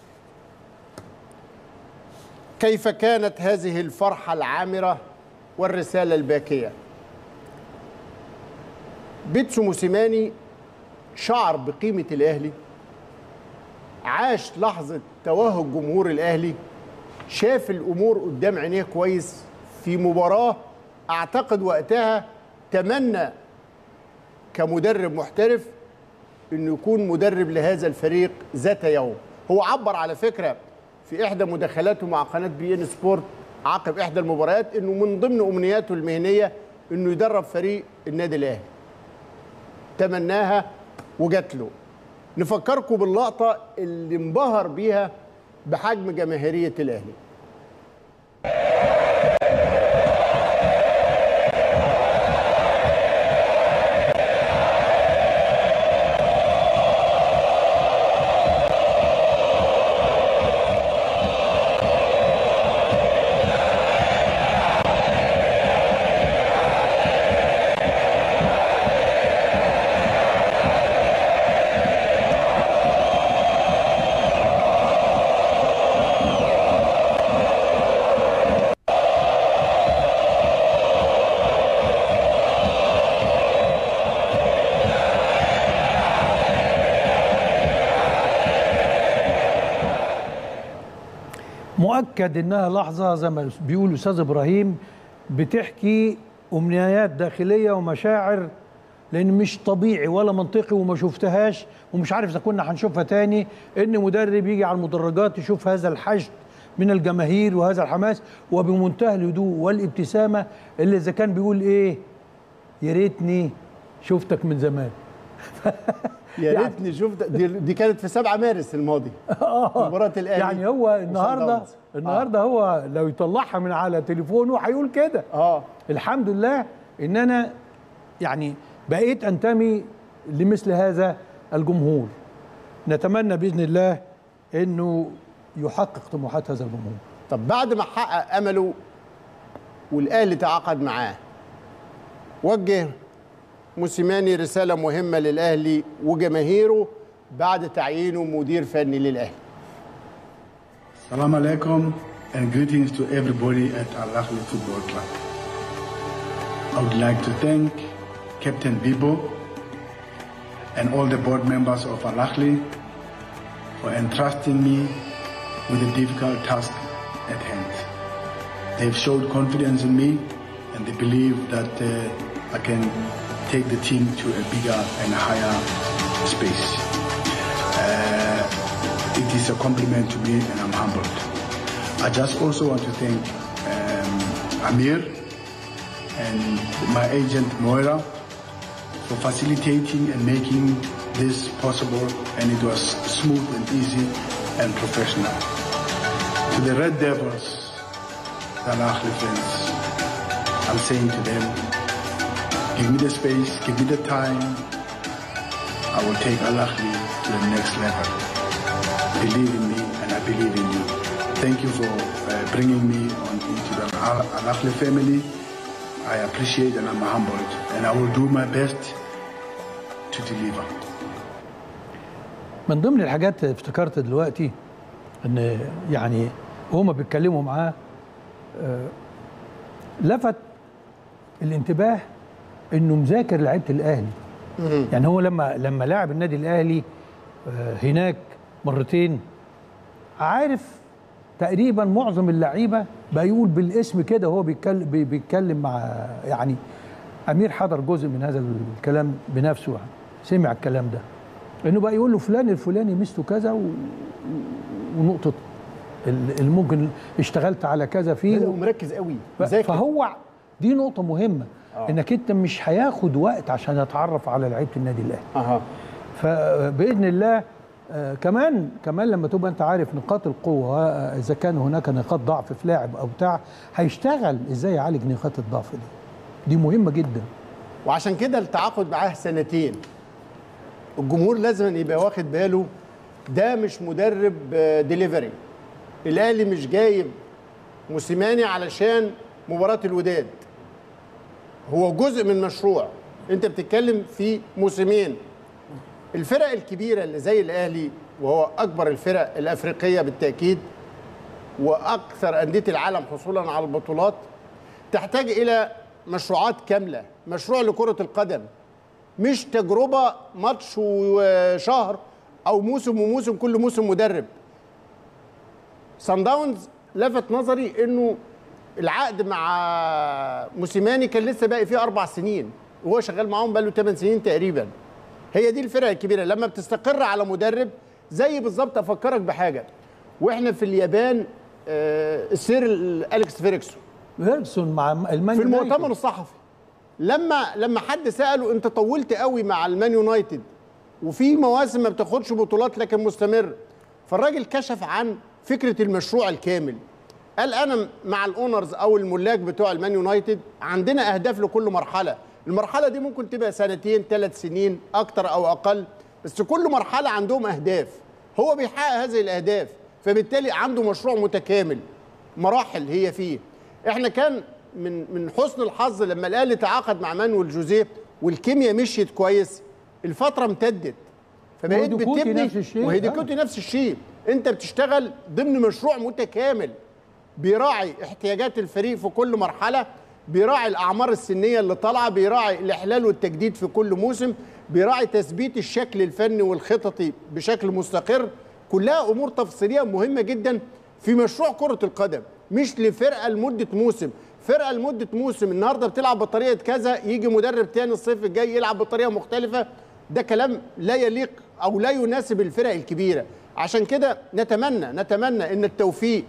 Speaker 4: كيف كانت هذه الفرحة العامرة والرسالة الباكية بيتسو موسيماني شعر بقيمة الأهلي عاش لحظة توهج جمهور الأهلي شاف الأمور قدام عينيه كويس في مباراة أعتقد وقتها تمنى كمدرب محترف انه يكون مدرب لهذا الفريق ذات يوم هو عبر على فكره في احدى مداخلاته مع قناه بي ان سبورت عقب احدى المباريات انه من ضمن امنياته المهنيه انه يدرب فريق النادي الاهلي تمناها وجات له نفكركم باللقطه اللي انبهر بيها بحجم جماهيريه الاهلي
Speaker 3: مؤكد انها لحظه زي ما بيقول الاستاذ ابراهيم بتحكي امنيات داخليه ومشاعر لان مش طبيعي ولا منطقي وما شفتهاش ومش عارف اذا كنا هنشوفها تاني ان مدرب يجي على المدرجات يشوف هذا الحشد من الجماهير وهذا الحماس وبمنتهى الهدوء والابتسامه اللي اذا كان بيقول ايه يا ريتني شفتك من زمان
Speaker 4: يا
Speaker 3: يعني-
Speaker 4: ريتني شفت دي, دي كانت في 7 مارس الماضي مباراة الاهلي
Speaker 3: يعني هو النهارده
Speaker 4: داونز.
Speaker 3: النهارده هو لو يطلعها من على تليفونه هيقول كده
Speaker 4: اه
Speaker 3: الحمد لله ان انا يعني بقيت انتمي لمثل هذا الجمهور نتمنى باذن الله انه يحقق طموحات هذا الجمهور
Speaker 4: طب بعد ما حقق امله والاهلي تعاقد معاه وجه موسيماني رساله مهمه للاهلي وجماهيره بعد تعيينه مدير فني للاهلي
Speaker 2: Salam alaikum and greetings to everybody at Al Ahly Football Club. I would like to thank Captain Bibo and all the board members of Al Ahly for entrusting me with the difficult task at hand. They've showed confidence in me and they believe that uh, I can take the team to a bigger and higher space. It is a compliment to me and I'm humbled. I just also want to thank um, Amir and my agent Moira for facilitating and making this possible and it was smooth and easy and professional. To the Red Devils, the Al Ahly fans, I'm saying to them, give me the space, give me the time, I will take Al Ahly to the next level. Believe in me and I believe in you. Thank you for uh, bringing me on into the Al Al Ahly family. I appreciate and I'm humbled and I will do my best to deliver.
Speaker 3: من ضمن الحاجات افتكرت دلوقتي ان يعني هما بيتكلموا معاه آه، لفت الانتباه انه مذاكر لعيبه الاهلي يعني هو لما لما لاعب النادي الاهلي آه، هناك مرتين عارف تقريبا معظم اللعيبه بقى يقول بالاسم كده وهو بيتكلم بي- بيتكلم مع يعني امير حضر جزء من هذا الكلام بنفسه يعني سمع الكلام ده انه بقى يقول له فلان الفلاني ميزته كذا و... ونقطه ال- اللي ممكن اشتغلت على كذا فيه
Speaker 4: لا، ومركز قوي
Speaker 3: ف-
Speaker 4: ذاكر.
Speaker 3: فهو دي نقطه مهمه انك انت مش هياخد وقت عشان يتعرف على لعيبه النادي الاهلي
Speaker 4: اها
Speaker 3: فباذن الله آه، كمان كمان لما تبقى انت عارف نقاط القوه آه، اذا كان هناك نقاط ضعف في لاعب او بتاع هيشتغل ازاي يعالج نقاط الضعف دي دي مهمه جدا
Speaker 4: وعشان كده التعاقد معاه سنتين الجمهور لازم يبقى واخد باله ده مش مدرب آه، ديليفري الاهلي مش جايب موسيماني علشان مباراه الوداد هو جزء من مشروع انت بتتكلم في موسمين الفرق الكبيره اللي زي الاهلي وهو اكبر الفرق الافريقيه بالتاكيد واكثر انديه العالم حصولا على البطولات تحتاج الى مشروعات كامله مشروع لكره القدم مش تجربه ماتش وشهر او موسم وموسم كل موسم مدرب سان داونز لفت نظري انه العقد مع موسيماني كان لسه باقي فيه اربع سنين وهو شغال معاهم بقاله 8 سنين تقريبا هي دي الفرق الكبيره لما بتستقر على مدرب زي بالظبط افكرك بحاجه واحنا في اليابان آه، السير اليكس فيريكسون
Speaker 3: فيرجسون مع المان
Speaker 4: في
Speaker 3: يونايتد.
Speaker 4: المؤتمر الصحفي لما لما حد ساله انت طولت قوي مع المان يونايتد وفي مواسم ما بتاخدش بطولات لكن مستمر فالراجل كشف عن فكره المشروع الكامل قال انا مع الاونرز او الملاك بتوع المان يونايتد عندنا اهداف لكل مرحله المرحله دي ممكن تبقى سنتين ثلاث سنين اكتر او اقل بس كل مرحله عندهم اهداف هو بيحقق هذه الاهداف فبالتالي عنده مشروع متكامل مراحل هي فيه احنا كان من من حسن الحظ لما الاهلي تعاقد مع مانويل جوزيه والكيمياء مشيت كويس الفتره امتدت فبقيت
Speaker 3: وهيديكوتي
Speaker 4: بتبني
Speaker 3: نفس الشيء.
Speaker 4: وهيديكوتي نفس الشيء انت بتشتغل ضمن مشروع متكامل بيراعي احتياجات الفريق في كل مرحله بيراعي الاعمار السنيه اللي طالعه بيراعي الاحلال والتجديد في كل موسم بيراعي تثبيت الشكل الفني والخططي بشكل مستقر كلها امور تفصيليه مهمه جدا في مشروع كره القدم مش لفرقه لمده موسم فرقه لمده موسم النهارده بتلعب بطريقه كذا يجي مدرب تاني الصيف الجاي يلعب بطريقه مختلفه ده كلام لا يليق او لا يناسب الفرق الكبيره عشان كده نتمنى نتمنى ان التوفيق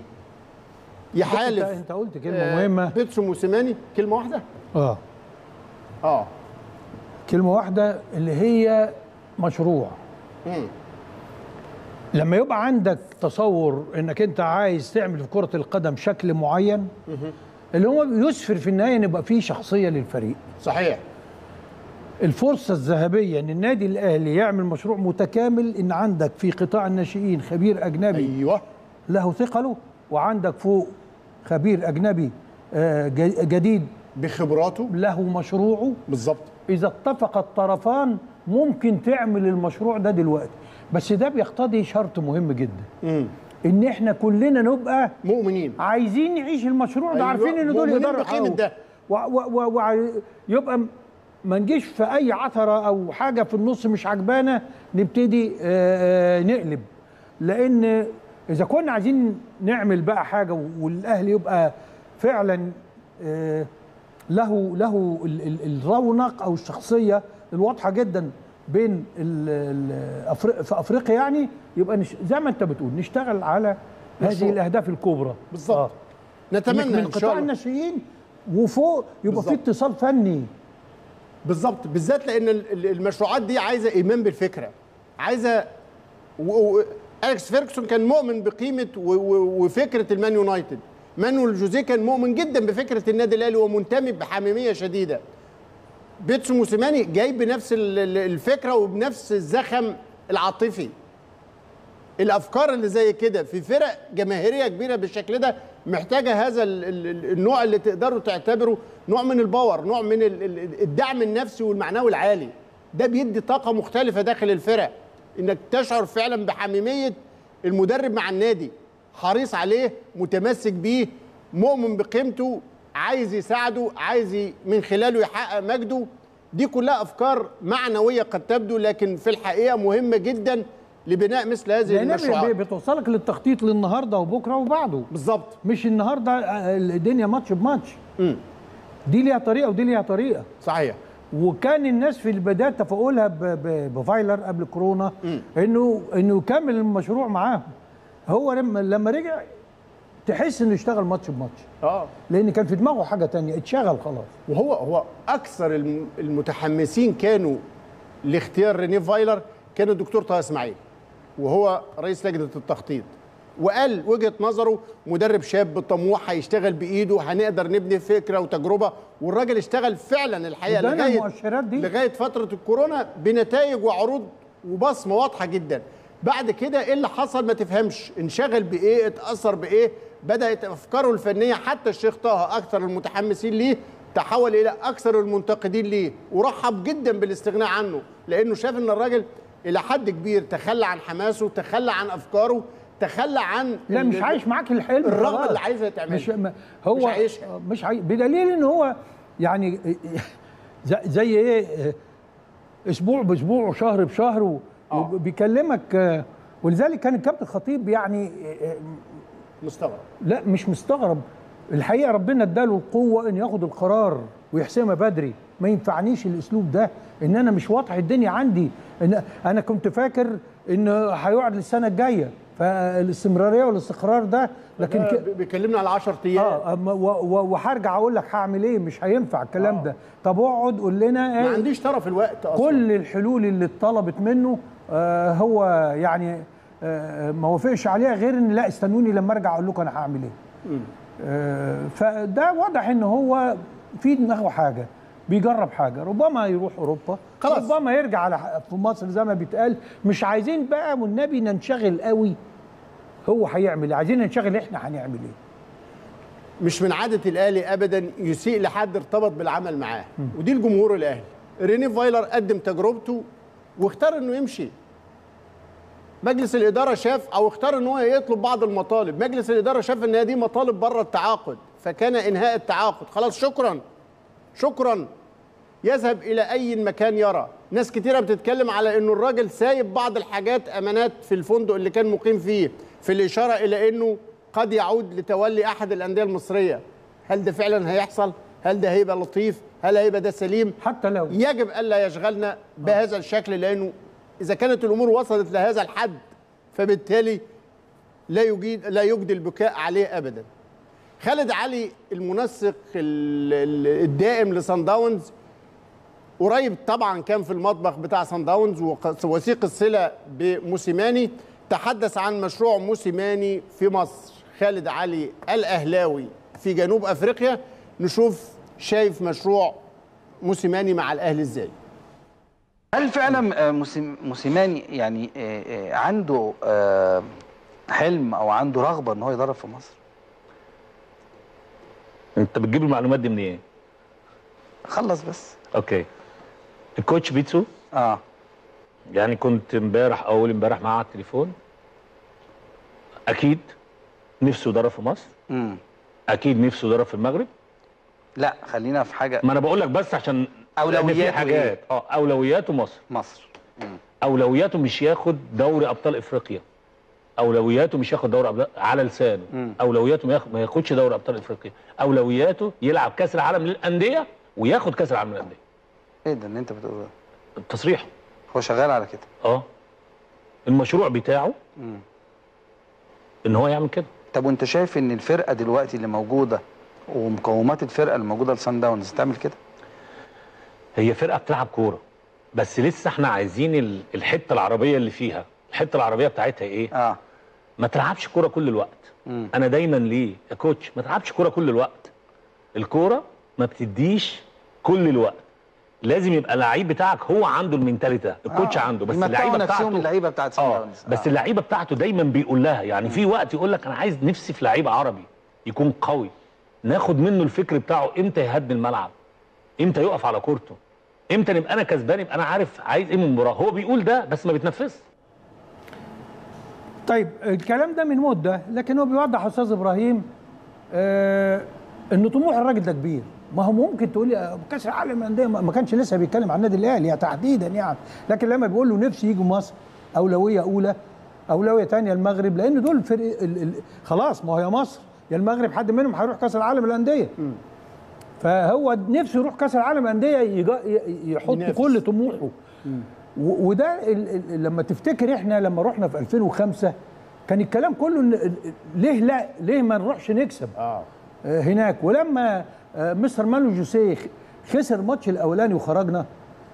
Speaker 4: يحالف
Speaker 3: انت, انت قلت كلمه
Speaker 4: آه،
Speaker 3: مهمه
Speaker 4: بيتسو موسيماني كلمه واحده
Speaker 3: اه
Speaker 4: اه
Speaker 3: كلمه واحده اللي هي مشروع
Speaker 4: مم.
Speaker 3: لما يبقى عندك تصور انك انت عايز تعمل في كره القدم شكل معين اللي هو يسفر في النهايه ان يبقى فيه شخصيه للفريق
Speaker 4: صحيح
Speaker 3: الفرصه الذهبيه ان النادي الاهلي يعمل مشروع متكامل ان عندك في قطاع الناشئين خبير اجنبي
Speaker 4: ايوه
Speaker 3: له ثقله وعندك فوق خبير اجنبي آه، ج- جديد
Speaker 4: بخبراته
Speaker 3: له مشروعه
Speaker 4: بالظبط
Speaker 3: اذا اتفق الطرفان ممكن تعمل المشروع ده دلوقتي بس ده بيقتضي شرط مهم جدا
Speaker 4: مم.
Speaker 3: ان احنا كلنا نبقى
Speaker 4: مؤمنين
Speaker 3: عايزين نعيش المشروع ده
Speaker 4: أيوة،
Speaker 3: عارفين ان دول
Speaker 4: مؤمنين
Speaker 3: يقدروا
Speaker 4: بقيمة
Speaker 3: يحققوا.
Speaker 4: ده.
Speaker 3: و و و و يبقى م- ما نجيش في اي عثره او حاجه في النص مش عجبانا نبتدي آه، آه، نقلب لان اذا كنا عايزين نعمل بقى حاجه والاهلي يبقى فعلا آه، له له ال- ال- الرونق او الشخصيه الواضحه جدا بين ال ال أفريق في افريقيا يعني يبقى نش زي ما انت بتقول نشتغل على هذه
Speaker 4: مشروع.
Speaker 3: الاهداف الكبرى
Speaker 4: بالظبط
Speaker 3: آه.
Speaker 4: نتمنى
Speaker 3: من
Speaker 4: ان
Speaker 3: قطاع
Speaker 4: شاء الله
Speaker 3: الناشئين وفوق يبقى في
Speaker 4: بالظبط.
Speaker 3: اتصال فني
Speaker 4: بالظبط بالذات لان ال- ال- المشروعات دي عايزه ايمان بالفكره عايزه و... و... اليكس فيركسون كان مؤمن بقيمه و... و... وفكره المان يونايتد مانويل جوزيه كان مؤمن جدا بفكره النادي الاهلي ومنتمي بحميميه شديده بيتسو موسيماني جاي بنفس ال- ال- الفكره وبنفس الزخم العاطفي الافكار اللي زي كده في فرق جماهيريه كبيره بالشكل ده محتاجه هذا ال- ال- النوع اللي تقدروا تعتبره نوع من الباور نوع من ال- ال- الدعم النفسي والمعنوي العالي ده بيدي طاقه مختلفه داخل الفرق انك تشعر فعلا بحميميه المدرب مع النادي حريص عليه متمسك بيه مؤمن بقيمته عايز يساعده عايز ي- من خلاله يحقق مجده دي كلها افكار معنويه قد تبدو لكن في الحقيقه مهمه جدا لبناء مثل هذه
Speaker 3: لان
Speaker 4: المشروعات
Speaker 3: بي- بتوصلك للتخطيط للنهارده وبكره وبعده
Speaker 4: بالظبط
Speaker 3: مش النهارده آه، الدنيا ماتش بماتش دي ليها طريقه ودي ليها طريقه
Speaker 4: صحيح
Speaker 3: وكان الناس في البدايه تفاؤلها ب- ب- بفايلر قبل كورونا انه انه يكمل المشروع معاهم هو لما لما رجع تحس انه اشتغل ماتش بماتش
Speaker 4: اه
Speaker 3: لان كان في دماغه حاجه تانية اتشغل خلاص
Speaker 4: وهو هو اكثر الم- المتحمسين كانوا لاختيار ريني فايلر كان الدكتور طه اسماعيل وهو رئيس لجنه التخطيط وقال وجهه نظره مدرب شاب طموح هيشتغل بايده هنقدر نبني فكره وتجربه والراجل اشتغل فعلا الحقيقه
Speaker 3: ادانا
Speaker 4: لغايه
Speaker 3: المؤشرات دي.
Speaker 4: لغايه فتره الكورونا بنتائج وعروض وبصمه واضحه جدا بعد كده ايه اللي حصل ما تفهمش انشغل بايه اتاثر بايه بدات افكاره الفنيه حتى الشيخ طه اكثر المتحمسين ليه تحول الى اكثر المنتقدين ليه ورحب جدا بالاستغناء عنه لانه شاف ان الراجل الى حد كبير تخلى عن حماسه تخلى عن افكاره تخلى عن
Speaker 3: لا
Speaker 4: ال-
Speaker 3: مش عايش معاك الحلم
Speaker 4: الرغبة
Speaker 3: خلاص.
Speaker 4: اللي عايزها تعملها.
Speaker 3: مش م- هو
Speaker 4: مش عايشها.
Speaker 3: مش عايش بدليل ان هو يعني زي, زي ايه اسبوع باسبوع وشهر بشهر و-
Speaker 4: آه.
Speaker 3: وبيكلمك آه، ولذلك كان الكابتن خطيب يعني آه،
Speaker 4: مستغرب
Speaker 3: لا مش مستغرب الحقيقه ربنا اداله القوه ان ياخد القرار ويحسمها بدري ما ينفعنيش الاسلوب ده ان انا مش واضح الدنيا عندي ان انا كنت فاكر ان هيقعد للسنه الجايه فالاستمراريه والاستقرار ده لكن ك...
Speaker 4: ده بيكلمنا على 10 ايام
Speaker 3: اه أما و- و- وهرجع اقول لك هعمل ايه مش هينفع الكلام
Speaker 4: آه.
Speaker 3: ده طب اقعد قول لنا
Speaker 4: ما
Speaker 3: إيه
Speaker 4: عنديش طرف الوقت اصلا
Speaker 3: كل الحلول اللي اتطلبت منه آه هو يعني آه ما وافقش عليها غير ان لا استنوني لما ارجع اقول لكم انا هعمل ايه آه فده واضح ان هو في دماغه حاجه بيجرب حاجه ربما يروح اوروبا
Speaker 4: خلاص.
Speaker 3: ربما يرجع على في مصر زي ما بيتقال مش عايزين بقى والنبي ننشغل قوي هو هيعمل ايه عايزين ننشغل احنا هنعمل ايه
Speaker 4: مش من عادة الأهلي أبدا يسيء لحد ارتبط بالعمل معاه ودي الجمهور الأهلي ريني فايلر قدم تجربته واختار إنه يمشي مجلس الإدارة شاف أو اختار إن هو يطلب بعض المطالب مجلس الإدارة شاف إن هي دي مطالب بره التعاقد فكان إنهاء التعاقد خلاص شكرا شكرا يذهب إلى أي مكان يرى ناس كتيرة بتتكلم على إنه الراجل سايب بعض الحاجات أمانات في الفندق اللي كان مقيم فيه في الإشارة إلى إنه قد يعود لتولي أحد الأندية المصرية هل ده فعلا هيحصل هل ده هيبقى لطيف هل هيبقى ده سليم
Speaker 3: حتى لو
Speaker 4: يجب الا يشغلنا بهذا الشكل لانه اذا كانت الامور وصلت لهذا الحد فبالتالي لا يجيد لا يجدي البكاء عليه ابدا خالد علي المنسق ال- ال- الدائم لصن داونز قريب طبعا كان في المطبخ بتاع صن داونز وق- وثيق الصله بموسيماني تحدث عن مشروع موسيماني في مصر خالد علي الاهلاوي في جنوب افريقيا نشوف شايف مشروع موسيماني مع الاهلي ازاي
Speaker 5: هل فعلا آه، موسيم- موسيماني يعني آه، آه، عنده آه، حلم او عنده رغبه ان هو يدرب في مصر؟
Speaker 6: انت بتجيب المعلومات دي منين؟
Speaker 5: خلص بس
Speaker 6: اوكي الكوتش بيتسو
Speaker 5: اه
Speaker 6: يعني كنت امبارح اول امبارح معاه على التليفون اكيد نفسه يدرب في مصر
Speaker 5: امم
Speaker 6: اكيد نفسه يدرب في المغرب
Speaker 5: لا خلينا في حاجه
Speaker 6: ما انا بقول لك بس عشان
Speaker 5: أولوياته
Speaker 6: لأن في
Speaker 5: إيه؟
Speaker 6: حاجات اه اولوياته مصر
Speaker 5: مصر مم.
Speaker 6: اولوياته مش ياخد دوري ابطال افريقيا اولوياته مش ياخد دوري ابطال على لسانه
Speaker 5: مم.
Speaker 6: اولوياته ما ياخد ما ياخدش دوري ابطال افريقيا اولوياته يلعب كاس العالم للانديه وياخد كاس العالم للانديه
Speaker 5: ايه ده اللي انت بتقوله ده؟
Speaker 6: التصريح
Speaker 5: هو شغال على كده
Speaker 6: اه المشروع بتاعه
Speaker 5: مم.
Speaker 6: ان هو يعمل كده
Speaker 5: طب وانت شايف ان الفرقه دلوقتي اللي موجوده ومقومات الفرقه اللي موجوده لسان داونز تعمل كده؟
Speaker 6: هي فرقه بتلعب كوره بس لسه احنا عايزين ال- الحته العربيه اللي فيها الحته العربيه بتاعتها ايه
Speaker 5: اه
Speaker 6: ما تلعبش كوره كل الوقت
Speaker 5: مم.
Speaker 6: انا دايما ليه يا كوتش ما تلعبش كوره كل الوقت الكوره ما بتديش كل الوقت لازم يبقى اللعيب بتاعك هو عنده المينتاليتي ده الكوتش
Speaker 5: آه.
Speaker 6: عنده بس
Speaker 5: يمتعوا
Speaker 6: اللعيبه
Speaker 5: نفسهم
Speaker 6: بتاعته
Speaker 5: اللعيبه بتاعت سان
Speaker 6: اه
Speaker 5: داونز
Speaker 6: بس
Speaker 5: آه.
Speaker 6: اللعيبه بتاعته دايما بيقول لها يعني في وقت يقول لك انا عايز نفسي في لعيب عربي يكون قوي ناخد منه الفكر بتاعه امتى يهدي الملعب امتى يقف على كورته امتى نبقى انا كسبان يبقى انا عارف عايز ايه من المباراه هو بيقول ده بس ما بيتنفذش
Speaker 3: طيب الكلام ده من مده لكن هو بيوضح يا استاذ ابراهيم آه ان طموح الراجل ده كبير ما هو ممكن تقول لي كاس العالم للانديه ما ما كانش لسه بيتكلم عن النادي الاهلي يعني تحديدا يعني لكن لما بيقول له نفسي يجوا مصر اولويه اولى اولويه ثانيه المغرب لان دول فرق ال ال خلاص ما هو يا مصر يا المغرب حد منهم هيروح كاس العالم للانديه فهو نفسه يروح كاس العالم للانديه يجا- ي- يحط
Speaker 4: ينافس.
Speaker 3: كل طموحه و- وده ال- ال- لما تفتكر احنا لما رحنا في 2005 كان الكلام كله إن ال- ليه لا ليه ما نروحش نكسب
Speaker 4: اه
Speaker 3: آه، هناك ولما آه، مستر مانو جوسيه خ- خسر الماتش الاولاني وخرجنا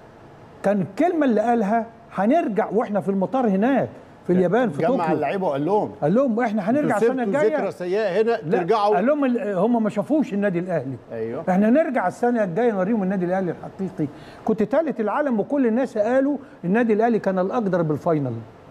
Speaker 3: كان الكلمه اللي قالها هنرجع واحنا في المطار هناك في اليابان في
Speaker 4: جمع
Speaker 3: طوكيو
Speaker 4: اللعيبه وقال لهم
Speaker 3: قال لهم احنا هنرجع
Speaker 4: انتوا
Speaker 3: السنه
Speaker 4: سبتوا
Speaker 3: الجايه
Speaker 4: ذكرى سيئه هنا
Speaker 3: لا،
Speaker 4: ترجعوا
Speaker 3: قال لهم ال- هم ما شافوش النادي الاهلي
Speaker 4: ايوه
Speaker 3: احنا نرجع السنه الجايه نوريهم النادي الاهلي الحقيقي كنت ثالث العالم وكل الناس قالوا النادي الاهلي كان الاقدر بالفاينل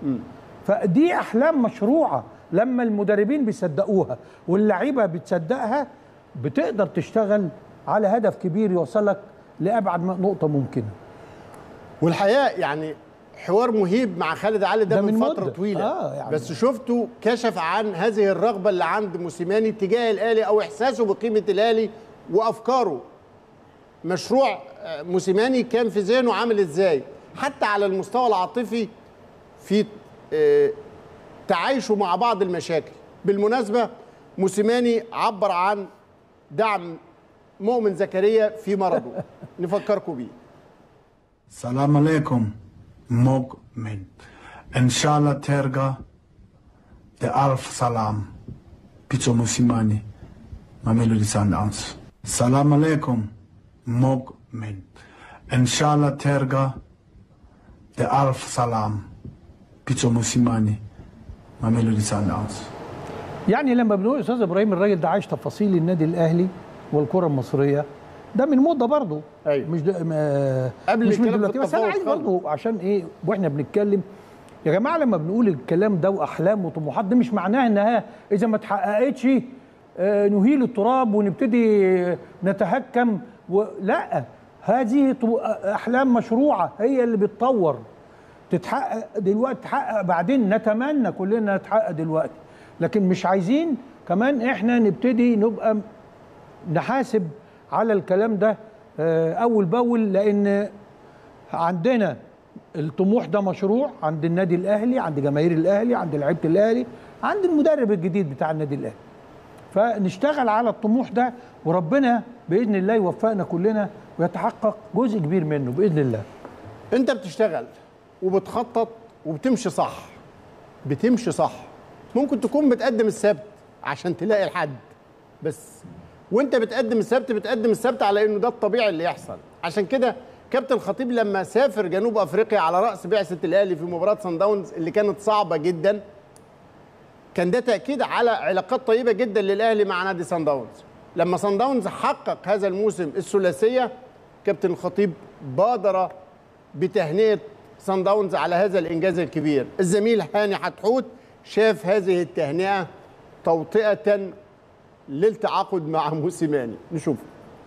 Speaker 3: فدي احلام مشروعه لما المدربين بيصدقوها واللعيبه بتصدقها بتقدر تشتغل على هدف كبير يوصلك لابعد م- نقطه ممكنه
Speaker 4: والحقيقه يعني حوار مهيب مع خالد علي ده,
Speaker 3: ده
Speaker 4: من,
Speaker 3: من
Speaker 4: فتره
Speaker 3: مدة.
Speaker 4: طويله
Speaker 3: آه، يعني.
Speaker 4: بس شفته كشف عن هذه الرغبه اللي عند موسيماني تجاه الاهلي او احساسه بقيمه الاهلي وافكاره مشروع آه، موسيماني كان في ذهنه عامل ازاي حتى على المستوى العاطفي في آه، تعايشه مع بعض المشاكل بالمناسبه موسيماني عبر عن دعم مؤمن زكريا في مرضه نفكركم بيه
Speaker 2: Salam alaikum, Mokmin. Inshallah terga de Alf Salam, Picho Musimani, Mamelodi Sundowns. Salam alaikum, Mokmin. Inshallah terga de Alf Salam, Picho Musimani, Mamelodi Sundowns.
Speaker 3: يعني لما بنقول استاذ ابراهيم الراجل ده عايش تفاصيل النادي الاهلي والكره المصريه ده من مده برضه
Speaker 4: أيوة.
Speaker 3: مش ده ما
Speaker 4: قبل
Speaker 3: مش من
Speaker 4: الكلام في
Speaker 3: دلوقتي بس انا
Speaker 4: التفاوض
Speaker 3: عايز
Speaker 4: خالص.
Speaker 3: برضه عشان ايه واحنا بنتكلم يا جماعه لما بنقول الكلام ده واحلام وطموحات ده مش معناه انها اذا ما اتحققتش آه، نهيل التراب ونبتدي نتهكم و... لا هذه طو- احلام مشروعه هي اللي بتطور تتحقق دلوقتي تتحقق بعدين نتمنى كلنا انها تتحقق دلوقتي لكن مش عايزين كمان احنا نبتدي نبقى نحاسب على الكلام ده آه، اول باول لان عندنا الطموح ده مشروع عند النادي الاهلي عند جماهير الاهلي عند لعيبه الاهلي عند المدرب الجديد بتاع النادي الاهلي فنشتغل على الطموح ده وربنا باذن الله يوفقنا كلنا ويتحقق جزء كبير منه باذن الله
Speaker 4: انت بتشتغل وبتخطط وبتمشي صح بتمشي صح ممكن تكون بتقدم السبت عشان تلاقي الحد بس وانت بتقدم السبت بتقدم السبت على انه ده الطبيعي اللي يحصل عشان كده كابتن خطيب لما سافر جنوب افريقيا على راس بعثه الاهلي في مباراه سان داونز اللي كانت صعبه جدا كان ده تاكيد على علاقات طيبه جدا للاهلي مع نادي سان داونز لما سان داونز حقق هذا الموسم الثلاثيه كابتن الخطيب بادر بتهنئه سان داونز على هذا الانجاز الكبير الزميل هاني حتحوت شاف هذه التهنئه توطئه للتعاقد مع موسيماني نشوف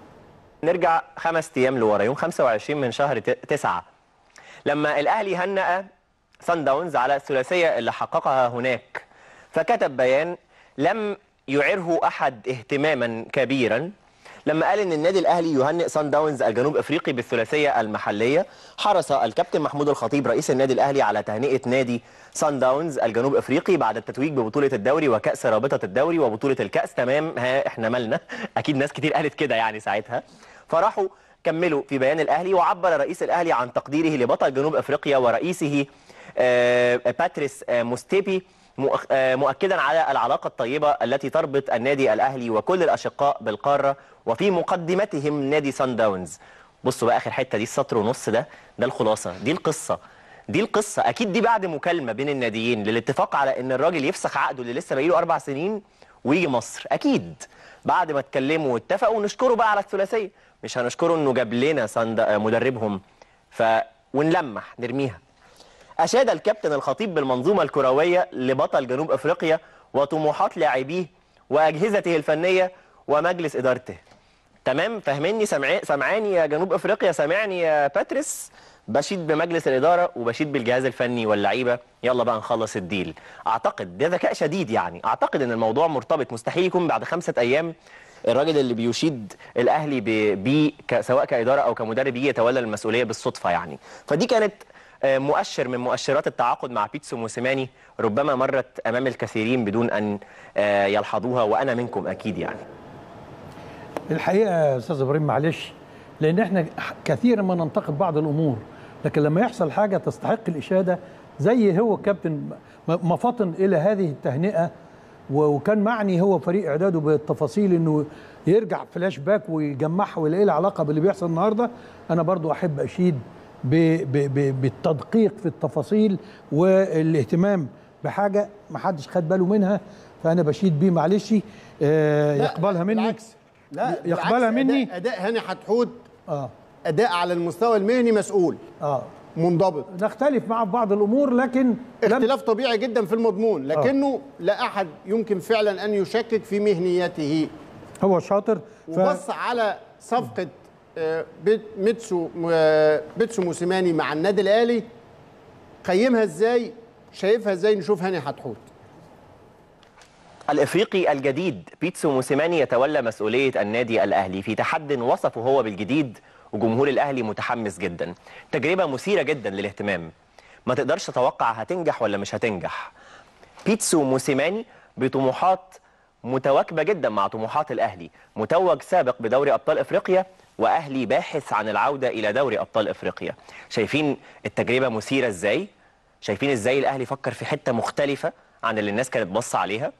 Speaker 7: نرجع خمس ايام لورا يوم 25 من شهر ت- تسعة لما الاهلي هنأ سان داونز على الثلاثيه اللي حققها هناك فكتب بيان لم يعره احد اهتماما كبيرا لما قال ان النادي الاهلي يهنئ سان داونز الجنوب افريقي بالثلاثيه المحليه حرص الكابتن محمود الخطيب رئيس النادي الاهلي على تهنئه نادي سان داونز الجنوب افريقي بعد التتويج ببطوله الدوري وكاس رابطه الدوري وبطوله الكاس تمام ها احنا مالنا اكيد ناس كتير قالت كده يعني ساعتها فراحوا كملوا في بيان الاهلي وعبر رئيس الاهلي عن تقديره لبطل جنوب افريقيا ورئيسه آه، باتريس آه، موستيبي مؤخ- آه، مؤكدا على العلاقه الطيبه التي تربط النادي الاهلي وكل الاشقاء بالقاره وفي مقدمتهم نادي سان داونز بصوا بقى اخر حته دي السطر ونص ده ده الخلاصه دي القصه دي القصه اكيد دي بعد مكالمه بين الناديين للاتفاق على ان الراجل يفسخ عقده اللي لسه باقي له اربع سنين ويجي مصر اكيد بعد ما اتكلموا واتفقوا نشكره بقى على الثلاثيه مش هنشكره انه جاب لنا سند... مدربهم ف ونلمح نرميها اشاد الكابتن الخطيب بالمنظومه الكرويه لبطل جنوب افريقيا وطموحات لاعبيه واجهزته الفنيه ومجلس ادارته تمام فاهميني سمع... سمعاني يا جنوب افريقيا سامعني يا باتريس بشيد بمجلس الاداره وبشيد بالجهاز الفني واللعيبه يلا بقى نخلص الديل اعتقد ده ذكاء شديد يعني اعتقد ان الموضوع مرتبط مستحيل يكون بعد خمسة ايام الراجل اللي بيشيد الاهلي ب- بيه ك- سواء كاداره او كمدرب يجي يتولى المسؤوليه بالصدفه يعني فدي كانت آه، مؤشر من مؤشرات التعاقد مع بيتسو موسيماني ربما مرت امام الكثيرين بدون ان آه، يلحظوها وانا منكم اكيد يعني
Speaker 3: الحقيقه يا استاذ ابراهيم معلش لان احنا كثيرا ما ننتقد بعض الامور لكن لما يحصل حاجه تستحق الاشاده زي هو الكابتن م- ما فطن الى هذه التهنئه و- وكان معني هو فريق اعداده بالتفاصيل انه يرجع فلاش باك ويجمعها ويلاقي لها علاقه باللي بيحصل النهارده انا برضو احب اشيد ب ب ب بالتدقيق في التفاصيل والاهتمام بحاجه ما حدش خد باله منها فانا بشيد بيه معلش آه
Speaker 4: لا،
Speaker 3: يقبلها مني
Speaker 4: بالعكس لا
Speaker 3: يقبلها
Speaker 4: بالعكس،
Speaker 3: مني؟
Speaker 4: اداء, أداء هاني حتحوت
Speaker 3: اه
Speaker 4: اداء على المستوى المهني مسؤول
Speaker 3: اه
Speaker 4: منضبط
Speaker 3: نختلف معه في بعض الامور لكن لم
Speaker 4: اختلاف طبيعي جدا في المضمون لكنه لا احد يمكن فعلا ان يشكك في مهنيته
Speaker 3: هو شاطر ف...
Speaker 4: وبص على صفقه آه، بيت- ميتسو آه، بيتسو موسيماني مع النادي الاهلي قيمها ازاي شايفها ازاي نشوف هاني حتحوت
Speaker 7: الافريقي الجديد بيتسو موسيماني يتولى مسؤوليه النادي الاهلي في تحد وصفه هو بالجديد وجمهور الاهلي متحمس جدا تجربه مثيره جدا للاهتمام ما تقدرش تتوقع هتنجح ولا مش هتنجح بيتسو موسيماني بطموحات متواكبه جدا مع طموحات الاهلي متوج سابق بدوري ابطال افريقيا واهلي باحث عن العوده الى دوري ابطال افريقيا شايفين التجربه مثيره ازاي شايفين ازاي الاهلي فكر في حته مختلفه عن اللي الناس كانت باصه عليها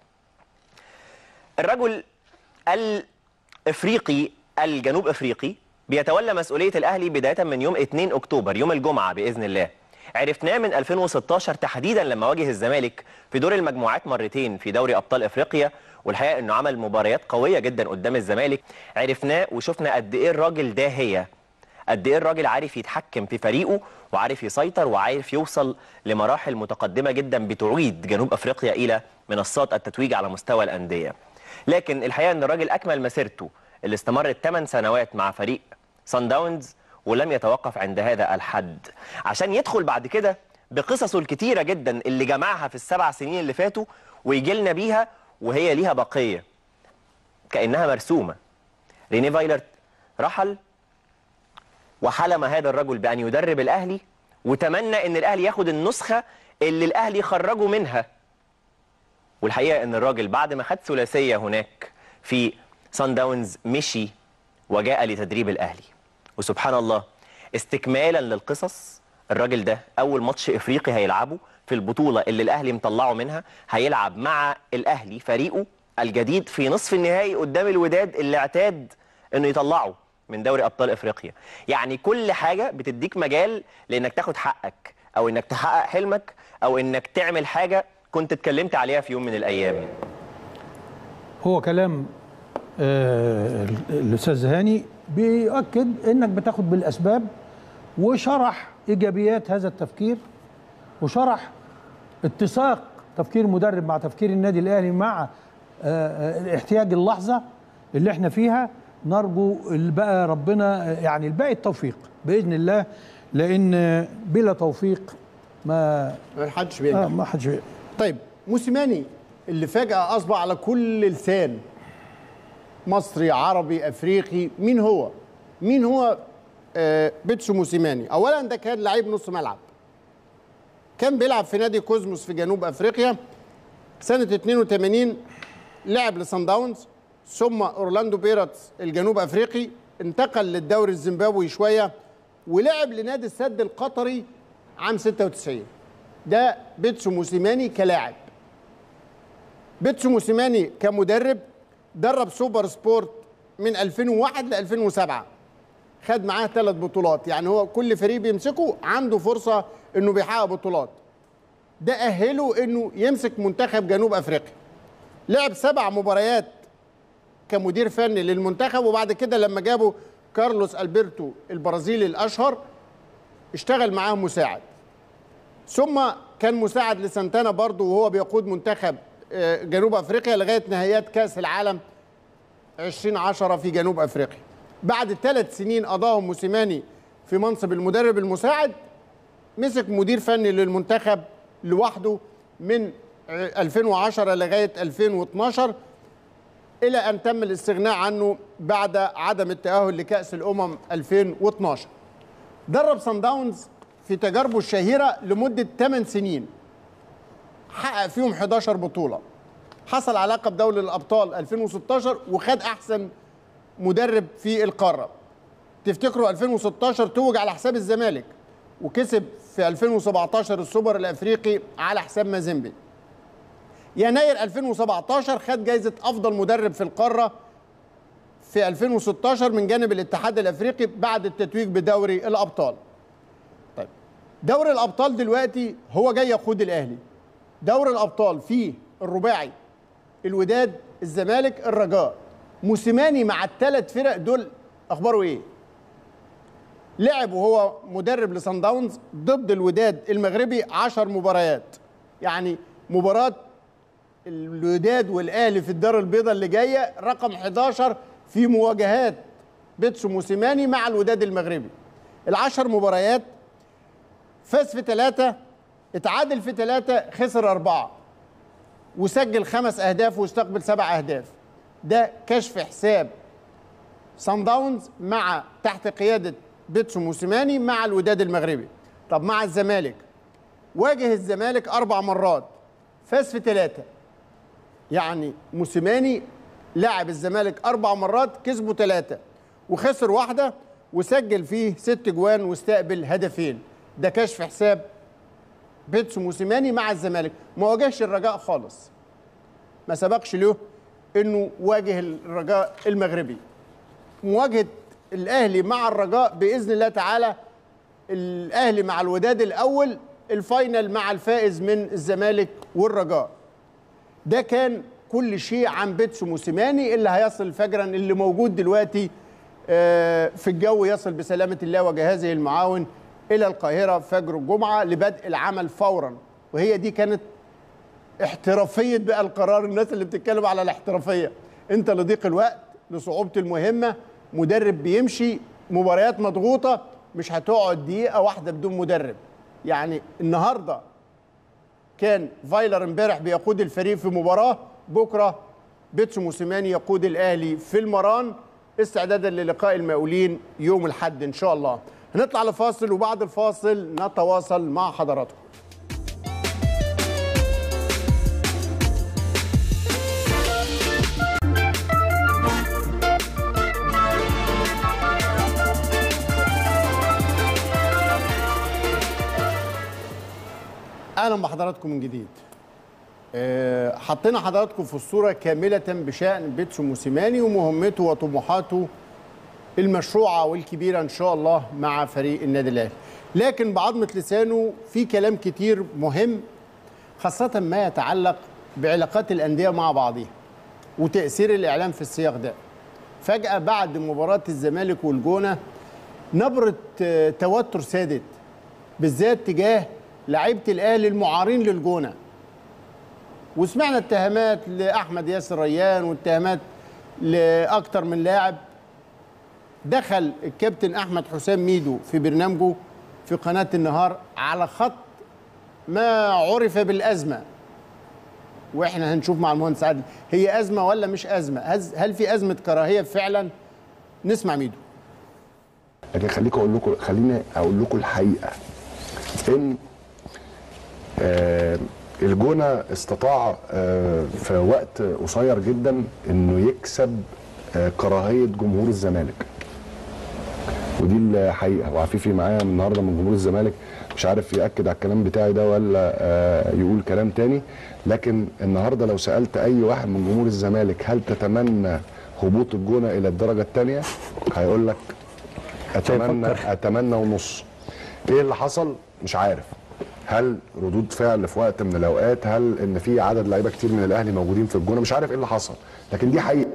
Speaker 7: الرجل الافريقي الجنوب افريقي بيتولى مسؤوليه الاهلي بدايه من يوم 2 اكتوبر يوم الجمعه باذن الله عرفناه من 2016 تحديدا لما واجه الزمالك في دور المجموعات مرتين في دوري ابطال افريقيا والحقيقه انه عمل مباريات قويه جدا قدام الزمالك عرفناه وشفنا قد ايه الراجل ده هي قد ايه الراجل عارف يتحكم في فريقه وعارف يسيطر وعارف يوصل لمراحل متقدمه جدا بتعيد جنوب افريقيا الى منصات التتويج على مستوى الانديه. لكن الحقيقه ان الراجل اكمل مسيرته اللي استمرت 8 سنوات مع فريق سان داونز ولم يتوقف عند هذا الحد عشان يدخل بعد كده بقصصه الكتيره جدا اللي جمعها في السبع سنين اللي فاتوا ويجي لنا بيها وهي ليها بقيه كانها مرسومه. ريني فايلر رحل وحلم هذا الرجل بأن يدرب الأهلي وتمنى أن الأهلي ياخد النسخة اللي الأهلي خرجه منها والحقيقة أن الراجل بعد ما خد ثلاثية هناك في سان داونز مشي وجاء لتدريب الاهلي وسبحان الله استكمالا للقصص الراجل ده اول ماتش افريقي هيلعبه في البطوله اللي الاهلي مطلعه منها هيلعب مع الاهلي فريقه الجديد في نصف النهائي قدام الوداد اللي اعتاد انه يطلعه من دوري ابطال افريقيا يعني كل حاجه بتديك مجال لانك تاخد حقك او انك تحقق حلمك او انك تعمل حاجه كنت اتكلمت عليها في يوم من الايام
Speaker 3: هو كلام آه، الاستاذ هاني بيؤكد انك بتاخد بالاسباب وشرح ايجابيات هذا التفكير وشرح اتساق تفكير المدرب مع تفكير النادي الاهلي مع آه، آه، احتياج اللحظه اللي احنا فيها نرجو بقى ربنا يعني الباقي التوفيق باذن الله لان بلا توفيق ما
Speaker 4: ما حدش
Speaker 3: آه
Speaker 4: بينجح
Speaker 3: ما حدش بي-
Speaker 4: طيب موسيماني اللي فجأة أصبح على كل لسان مصري عربي أفريقي مين هو؟ مين هو آه بيتسو موسيماني؟ أولا ده كان لعيب نص ملعب كان بيلعب في نادي كوزموس في جنوب أفريقيا سنة 82 لعب لصن داونز ثم أورلاندو بيرتس الجنوب أفريقي انتقل للدوري الزيمبابوي شوية ولعب لنادي السد القطري عام 96 ده بيتسو موسيماني كلاعب بيتسو موسيماني كمدرب درب سوبر سبورت من 2001 ل 2007 خد معاه ثلاث بطولات يعني هو كل فريق بيمسكه عنده فرصة انه بيحقق بطولات ده أهله انه يمسك منتخب جنوب افريقيا لعب سبع مباريات كمدير فني للمنتخب وبعد كده لما جابوا كارلوس البرتو البرازيلي الاشهر اشتغل معاه مساعد ثم كان مساعد لسانتانا برضه وهو بيقود منتخب آه، جنوب افريقيا لغايه نهائيات كاس العالم 2010 في جنوب افريقيا. بعد ثلاث سنين قضاهم موسيماني في منصب المدرب المساعد مسك مدير فني للمنتخب لوحده من آه، 2010 لغايه 2012 الى ان تم الاستغناء عنه بعد عدم التاهل لكاس الامم 2012. درب سان داونز في تجاربه الشهيره لمده 8 سنين حقق فيهم 11 بطوله حصل على لقب دوري الابطال 2016 وخد احسن مدرب في القاره تفتكروا 2016 توج على حساب الزمالك وكسب في 2017 السوبر الافريقي على حساب مازيمبي يناير 2017 خد جائزه افضل مدرب في القاره في 2016 من جانب الاتحاد الافريقي بعد التتويج بدوري الابطال طيب دوري الابطال دلوقتي هو جاي يقود الاهلي دوري الابطال فيه الرباعي الوداد الزمالك الرجاء موسيماني مع الثلاث فرق دول اخباره ايه لعب وهو مدرب لصن داونز ضد الوداد المغربي 10 مباريات يعني مباراه الوداد والاهلي في الدار البيضاء اللي جايه رقم 11 في مواجهات بيتسو موسيماني مع الوداد المغربي العشر مباريات فاز في ثلاثة اتعادل في ثلاثة خسر أربعة وسجل خمس أهداف واستقبل سبع أهداف ده كشف حساب سان داونز مع تحت قيادة بيتسو موسيماني مع الوداد المغربي طب مع الزمالك واجه الزمالك أربع مرات فاز في ثلاثة يعني موسيماني لعب الزمالك أربع مرات كسبوا ثلاثة وخسر واحدة وسجل فيه ست جوان واستقبل هدفين ده كشف حساب بيتسو موسيماني مع الزمالك ما واجهش الرجاء خالص ما سبقش له انه واجه الرجاء المغربي مواجهه الاهلي مع الرجاء باذن الله تعالى الاهلي مع الوداد الاول الفاينل مع الفائز من الزمالك والرجاء ده كان كل شيء عن بيتسو موسيماني اللي هيصل فجرا اللي موجود دلوقتي آه، في الجو يصل بسلامة الله وجهازه المعاون إلى القاهرة فجر الجمعة لبدء العمل فورا وهي دي كانت احترافية بقى القرار الناس اللي بتتكلم على الاحترافية انت لضيق الوقت لصعوبة المهمة مدرب بيمشي مباريات مضغوطة مش هتقعد دقيقة واحدة بدون مدرب يعني النهارده كان فايلر امبارح بيقود الفريق في مباراه بكره بيتسو موسيماني يقود الاهلي في المران استعدادا للقاء المقاولين يوم الاحد ان شاء الله هنطلع لفاصل وبعد الفاصل نتواصل مع حضراتكم اهلا بحضراتكم من جديد آه، حطينا حضراتكم في الصوره كامله بشان بيتسو موسيماني ومهمته وطموحاته المشروعه والكبيره ان شاء الله مع فريق النادي الاهلي لكن بعظمه لسانه في كلام كتير مهم خاصه ما يتعلق بعلاقات الانديه مع بعضها وتاثير الاعلام في السياق ده فجاه بعد مباراه الزمالك والجونه نبره آه، توتر سادت بالذات تجاه لعيبه الاهلي المعارين للجونه وسمعنا اتهامات لاحمد ياسر ريان واتهامات لاكتر من لاعب دخل الكابتن احمد حسام ميدو في برنامجه في قناه النهار على خط ما عرف بالازمه واحنا هنشوف مع المهندس عادل هي ازمه ولا مش ازمه هز- هل في ازمه كراهيه فعلا نسمع ميدو
Speaker 8: لكن خليك اقول لكم خليني اقول لكم الحقيقه ان آه الجونه استطاع آه في وقت قصير جدا انه يكسب آه كراهيه جمهور الزمالك ودي الحقيقه وعفيفي معايا النهارده من جمهور الزمالك مش عارف ياكد على الكلام بتاعي ده ولا آه يقول كلام تاني لكن النهارده لو سالت اي واحد من جمهور الزمالك هل تتمنى هبوط الجونه الى الدرجه الثانيه هيقول لك اتمنى اتمنى ونص ايه اللي حصل مش عارف هل ردود فعل في وقت من الاوقات هل ان في عدد لعيبه كتير من الاهلي موجودين في الجونه مش عارف ايه اللي حصل لكن دي حقيقه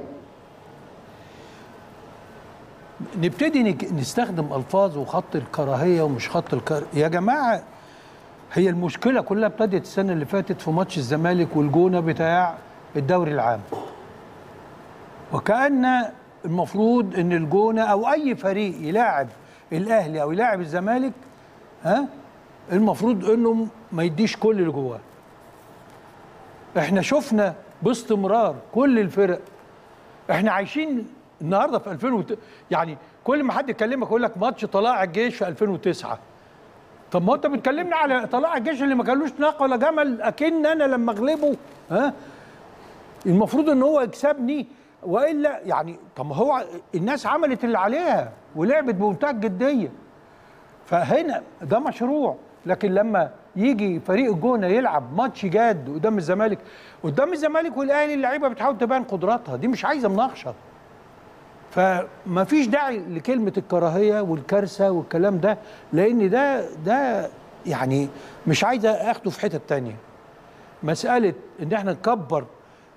Speaker 3: نبتدي نك- نستخدم الفاظ وخط الكراهيه ومش خط الكر يا جماعه هي المشكله كلها ابتدت السنه اللي فاتت في ماتش الزمالك والجونه بتاع الدوري العام وكأن المفروض ان الجونه او اي فريق يلاعب الاهلي او يلاعب الزمالك ها المفروض انه ما يديش كل اللي جواه احنا شفنا باستمرار كل الفرق احنا عايشين النهارده في 2000 وت... يعني كل ما حد يكلمك يقول لك ماتش طلائع الجيش في 2009 طب ما انت بتكلمني على طلائع الجيش اللي ما كانوش ناقه ولا جمل اكن انا لما اغلبه ها المفروض ان هو يكسبني والا يعني طب ما هو الناس عملت اللي عليها ولعبت بمنتهى الجديه فهنا ده مشروع لكن لما يجي فريق الجونه يلعب ماتش جاد قدام الزمالك قدام الزمالك والاهلي اللعيبه بتحاول تبان قدراتها دي مش عايزه مناقشه فما فيش داعي لكلمه الكراهيه والكارثه والكلام ده لان ده ده يعني مش عايزه اخده في حته تانية مساله ان احنا نكبر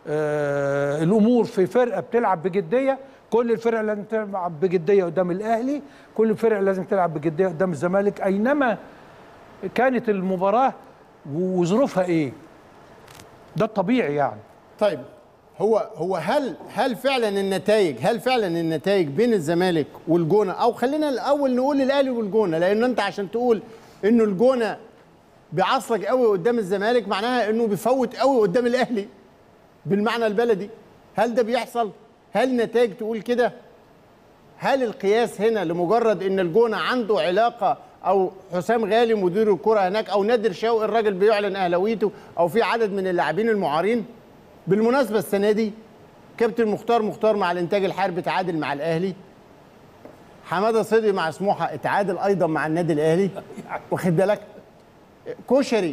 Speaker 3: آه الامور في فرقه بتلعب بجديه كل الفرق لازم تلعب بجديه قدام الاهلي كل الفرق لازم تلعب بجديه قدام الزمالك اينما كانت المباراه وظروفها ايه ده الطبيعي يعني
Speaker 4: طيب هو هو هل هل فعلا النتائج هل فعلا النتائج بين الزمالك والجونه او خلينا الاول نقول الاهلي والجونه لان انت عشان تقول انه الجونه بيعصلك قوي قدام الزمالك معناها انه بيفوت قوي قدام الاهلي بالمعنى البلدي هل ده بيحصل هل نتائج تقول كده هل القياس هنا لمجرد ان الجونه عنده علاقه او حسام غالي مدير الكره هناك او نادر شوقي الراجل بيعلن اهلاويته او في عدد من اللاعبين المعارين بالمناسبه السنه دي كابتن مختار مختار مع الانتاج الحربي تعادل مع الاهلي حماده صدقي مع سموحه اتعادل ايضا مع النادي الاهلي واخد بالك كشري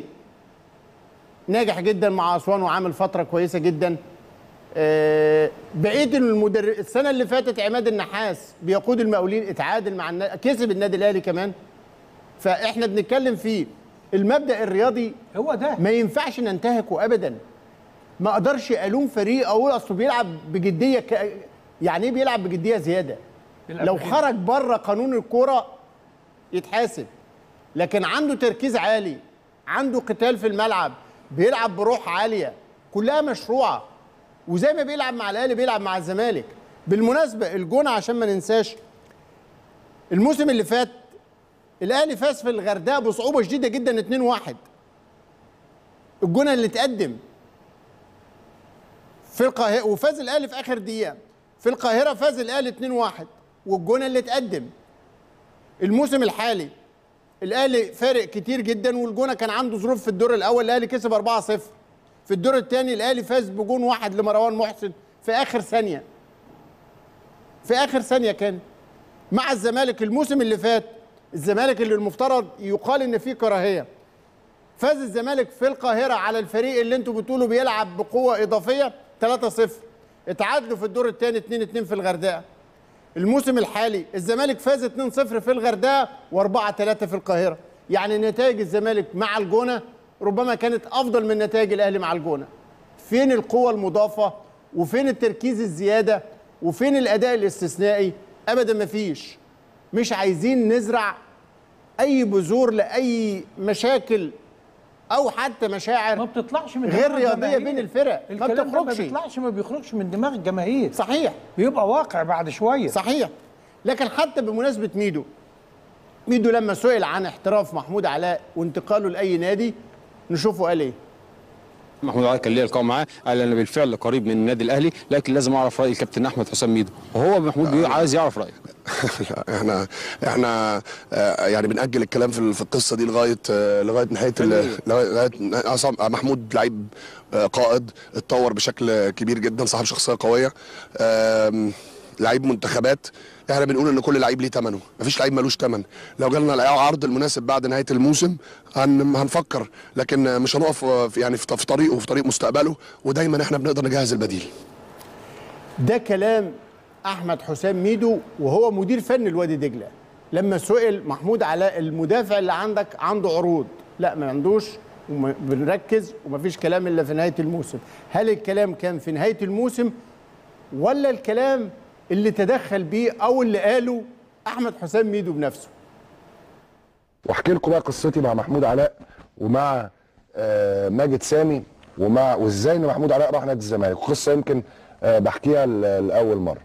Speaker 4: ناجح جدا مع اسوان وعامل فتره كويسه جدا آه، بقيه المدرب السنه اللي فاتت عماد النحاس بيقود المقاولين اتعادل مع النا... كسب النادي الاهلي كمان فاحنا بنتكلم في المبدا الرياضي
Speaker 3: هو ده
Speaker 4: ما ينفعش ننتهكه ابدا ما اقدرش الوم فريق اقول اصله بيلعب بجديه ك... يعني ايه بيلعب بجديه زياده
Speaker 3: بيلعب
Speaker 4: لو
Speaker 3: بجد.
Speaker 4: خرج بره قانون الكوره يتحاسب لكن عنده تركيز عالي عنده قتال في الملعب بيلعب بروح عاليه كلها مشروعه وزي ما بيلعب مع الاهلي بيلعب مع الزمالك بالمناسبه الجونه عشان ما ننساش الموسم اللي فات الاهلي فاز في الغردقه بصعوبه شديده جدا 2-1 الجونه اللي تقدم في القاهره وفاز الاهلي في اخر دقيقه في القاهره فاز الاهلي 2-1 والجونه اللي تقدم الموسم الحالي الاهلي فارق كتير جدا والجونه كان عنده ظروف في الدور الاول الاهلي كسب 4-0 في الدور الثاني الاهلي فاز بجون واحد لمروان محسن في اخر ثانيه في اخر ثانيه كان مع الزمالك الموسم اللي فات الزمالك اللي المفترض يقال ان فيه كراهيه فاز الزمالك في القاهره على الفريق اللي انتوا بتقولوا بيلعب بقوه اضافيه 3-0 اتعادلوا في الدور الثاني 2-2 في الغردقه الموسم الحالي الزمالك فاز 2-0 في الغردقه و4-3 في القاهره يعني نتائج الزمالك مع الجونه ربما كانت افضل من نتائج الاهلي مع الجونه فين القوه المضافه وفين التركيز الزياده وفين الاداء الاستثنائي ابدا مفيش مش عايزين نزرع اي بذور لاي مشاكل او حتى
Speaker 3: ما
Speaker 4: مشاعر
Speaker 3: بتطلعش من
Speaker 4: غير
Speaker 3: دماغ
Speaker 4: رياضيه
Speaker 3: الجماهير.
Speaker 4: بين الفرق ما
Speaker 3: الكلام ده ما
Speaker 4: بتخرجش
Speaker 3: بيطلعش ما بيخرجش من دماغ الجماهير
Speaker 4: صحيح
Speaker 3: بيبقى واقع بعد شويه
Speaker 4: صحيح لكن حتى بمناسبه ميدو ميدو لما سئل عن احتراف محمود علاء وانتقاله لاي نادي نشوفه قال ايه
Speaker 9: محمود علاء كان ليا لقاء معاه قال انا بالفعل قريب من النادي الاهلي لكن لازم اعرف راي الكابتن احمد حسام ميدو وهو محمود بيقول عايز يعرف رايك
Speaker 10: احنا احنا آه، يعني بنأجل الكلام في في القصه دي لغايه آه، لغايه نهايه ال- لغايه عصام- محمود لعيب آه، قائد اتطور بشكل كبير جدا صاحب شخصيه قويه آم، لعيب منتخبات احنا بنقول ان كل لعيب ليه ثمنه مفيش لعيب ملوش ثمن لو جالنا العرض المناسب بعد نهايه الموسم هن هنفكر لكن مش هنقف في يعني في في طريقه وفي طريق مستقبله ودايما احنا بنقدر نجهز البديل
Speaker 4: ده كلام احمد حسام ميدو وهو مدير فني الوادي دجله لما سئل محمود علاء المدافع اللي عندك عنده عروض لا ما عندوش وما- بنركز ومفيش كلام الا في نهايه الموسم هل الكلام كان في نهايه الموسم ولا الكلام اللي تدخل بيه او اللي قاله احمد حسام ميدو بنفسه
Speaker 8: واحكي لكم بقى قصتي مع محمود علاء ومع آه، ماجد سامي ومع وازاي ان محمود علاء راح نادي الزمالك قصه يمكن آه، بحكيها ل- لاول مره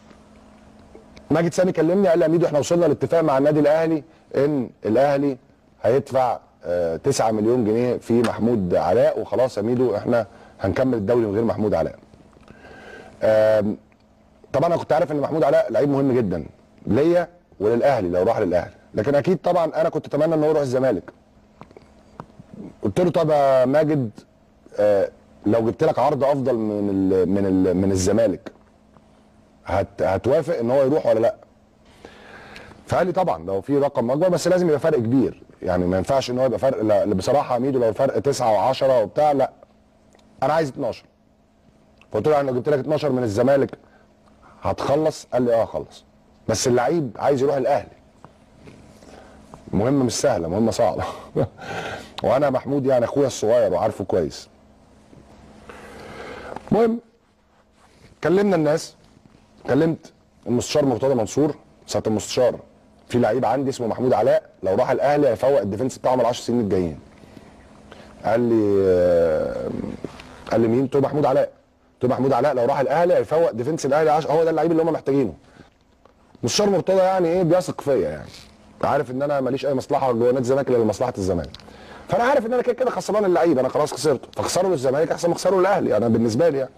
Speaker 8: ماجد سامي كلمني قال لي يا ميدو احنا وصلنا لاتفاق مع النادي الاهلي ان الاهلي هيدفع آه، 9 مليون جنيه في محمود علاء وخلاص يا ميدو احنا هنكمل الدوري من غير محمود علاء آم، طبعا انا كنت عارف ان محمود علاء لعيب مهم جدا ليا وللاهلي لو راح للاهلي لكن اكيد طبعا انا كنت اتمنى ان هو يروح الزمالك قلت له طب يا ماجد آه لو جبت لك عرض افضل من ال من ال من الزمالك هت هتوافق ان هو يروح ولا لا فقال لي طبعا لو في رقم اكبر بس لازم يبقى فرق كبير يعني ما ينفعش ان هو يبقى فرق لا بصراحه يا ميدو لو فرق 9 و10 وبتاع لا انا عايز 12 فقلت له يعني لو جبت لك 12 من الزمالك هتخلص قال لي اه خلص بس اللعيب عايز يروح الاهلي مهمه مش سهله مهمه صعبه وانا محمود يعني اخويا الصغير وعارفه كويس المهم كلمنا الناس كلمت المستشار مرتضى منصور ساعه المستشار في لعيب عندي اسمه محمود علاء لو راح الاهلي هيفوق الديفنس بتاعهم ال 10 سنين الجايين قال لي آه، قال لي مين؟ قلت له محمود علاء قلت له محمود علاء لو راح الاهلي هيفوق ديفنس الاهلي عش... هو ده اللعيب اللي هم محتاجينه مستشار مرتضى يعني ايه بيثق فيا يعني عارف ان انا ماليش اي مصلحه جوه نادي الزمالك الا لمصلحه الزمالك فانا عارف ان انا كده كده خسران اللعيب انا خلاص خسرته فخسره للزمالك احسن ما اخسره للاهلي انا بالنسبه لي يعني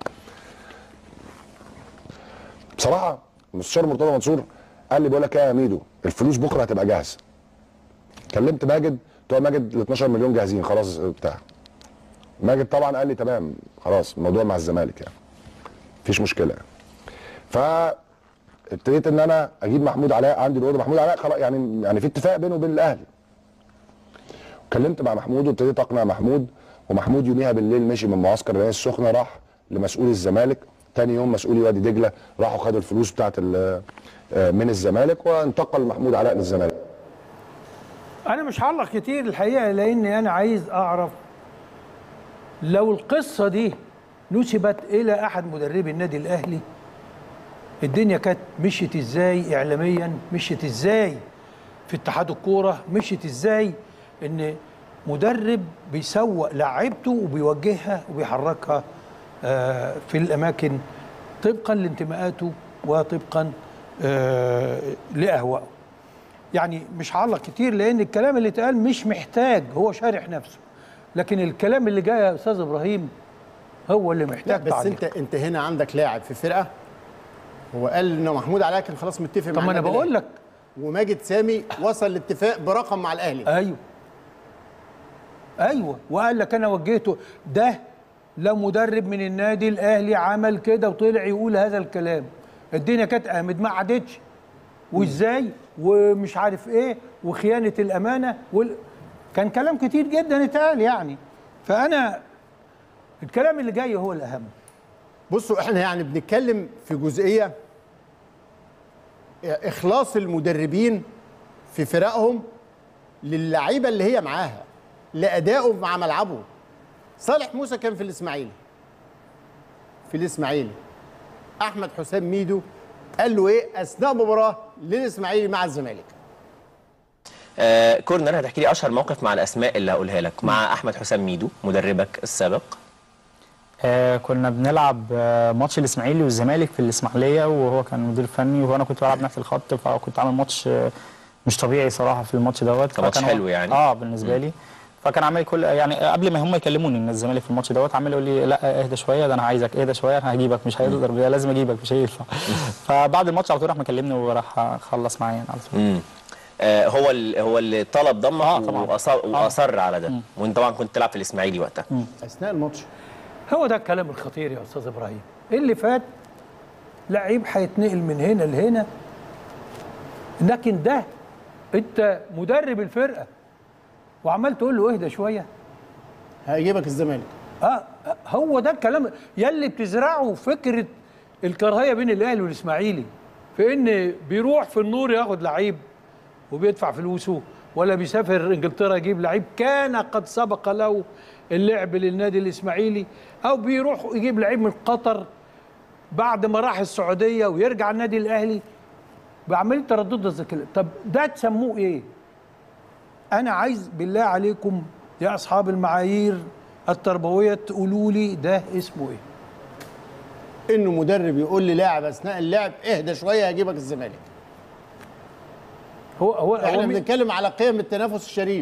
Speaker 8: بصراحه المستشار مرتضى منصور قال لي بقول لك ايه يا ميدو الفلوس بكره هتبقى جاهزه كلمت ماجد قلت له يا ماجد ال 12 مليون جاهزين خلاص بتاع ماجد طبعا قال لي تمام خلاص الموضوع مع الزمالك يعني مفيش مشكله يعني. ف ابتديت ان انا اجيب محمود علاء عندي الاوضه محمود علاء خلاص يعني يعني في اتفاق بينه وبين الاهلي اتكلمت مع محمود وابتديت اقنع محمود ومحمود يوميها بالليل مشي من معسكر العين السخنه راح لمسؤول الزمالك تاني يوم مسؤولي وادي دجله راحوا خدوا الفلوس بتاعت ال- آه، من الزمالك وانتقل محمود علاء للزمالك
Speaker 3: انا مش هعلق كتير الحقيقه لاني انا عايز اعرف لو القصه دي نسبت الى احد مدربي النادي الاهلي الدنيا كانت مشيت ازاي اعلاميا مشيت ازاي في اتحاد الكوره مشيت ازاي ان مدرب بيسوق لاعيبته وبيوجهها وبيحركها آه، في الاماكن طبقا لانتماءاته وطبقا آه، لاهوائه يعني مش هعلق كتير لان الكلام اللي اتقال مش محتاج هو شارح نفسه لكن الكلام اللي جاي يا استاذ ابراهيم هو اللي
Speaker 4: لا
Speaker 3: محتاج
Speaker 4: بس
Speaker 3: تعليق.
Speaker 4: انت انت هنا عندك لاعب في فرقه هو قال ان محمود علاء كان خلاص متفق
Speaker 3: طب
Speaker 4: مع
Speaker 3: ما انا
Speaker 4: النادي
Speaker 3: بقول
Speaker 4: الأهلي.
Speaker 3: لك
Speaker 4: وماجد سامي وصل لاتفاق برقم مع الاهلي
Speaker 3: ايوه ايوه وقال لك انا وجهته ده لو مدرب من النادي الاهلي عمل كده وطلع يقول هذا الكلام الدنيا كانت قامت ما عادتش وازاي ومش عارف ايه وخيانه الامانه وال... كان كلام كتير جدا اتقال يعني فانا الكلام اللي جاي هو الاهم
Speaker 4: بصوا احنا يعني بنتكلم في جزئيه اخلاص المدربين في فرقهم للعيبه اللي هي معاها لادائه مع ملعبه صالح موسى كان في الاسماعيلي في الاسماعيلي احمد حسام ميدو قال له ايه اثناء مباراه للاسماعيلي مع الزمالك
Speaker 7: آه كورنر هتحكي لي اشهر موقف مع الاسماء اللي هقولها لك مع احمد حسام ميدو مدربك السابق
Speaker 11: آه كنا بنلعب آه ماتش الاسماعيلي والزمالك في الاسماعيليه وهو كان مدير فني وانا كنت بلعب نفس الخط فكنت عامل ماتش آه مش طبيعي صراحه في الماتش دوت
Speaker 7: كان ماتش
Speaker 11: فكان هو-
Speaker 7: حلو يعني.
Speaker 11: اه بالنسبه لي فكان عامل كل يعني قبل ما هم يكلموني ان الزمالك في الماتش دوت عامل يقول لي لا اهدى شويه ده انا عايزك اهدى شويه انا هجيبك مش هيقدر لازم اجيبك مش هينفع فبعد الماتش على طول راح مكلمني وراح خلص معايا على طول
Speaker 7: امم آه هو ال- هو اللي طلب ضمك
Speaker 11: آه، طبعاً.
Speaker 7: وأصر, واصر على ده وانت طبعا كنت تلعب في الاسماعيلي وقتها
Speaker 4: اثناء الماتش
Speaker 3: هو ده الكلام الخطير يا استاذ ابراهيم اللي فات لعيب هيتنقل من هنا لهنا لكن ده انت مدرب الفرقه وعمال تقول له اهدى شويه
Speaker 4: هيجيبك الزمالك
Speaker 3: اه هو ده الكلام يلي بتزرعه فكره الكراهيه بين الاهلي والاسماعيلي في ان بيروح في النور ياخد لعيب وبيدفع فلوسه ولا بيسافر انجلترا يجيب لعيب كان قد سبق له اللعب للنادي الاسماعيلي او بيروح يجيب لعيب من قطر بعد ما راح السعوديه ويرجع النادي الاهلي بعمليه تردد الذكاء طب ده تسموه ايه؟ انا عايز بالله عليكم يا اصحاب المعايير التربويه تقولوا لي ده اسمه ايه؟
Speaker 4: انه مدرب يقول لي لاعب اثناء اللعب اهدى شويه هيجيبك الزمالك
Speaker 3: هو هو
Speaker 4: احنا
Speaker 3: هو مين-
Speaker 4: بنتكلم على قيم التنافس الشريف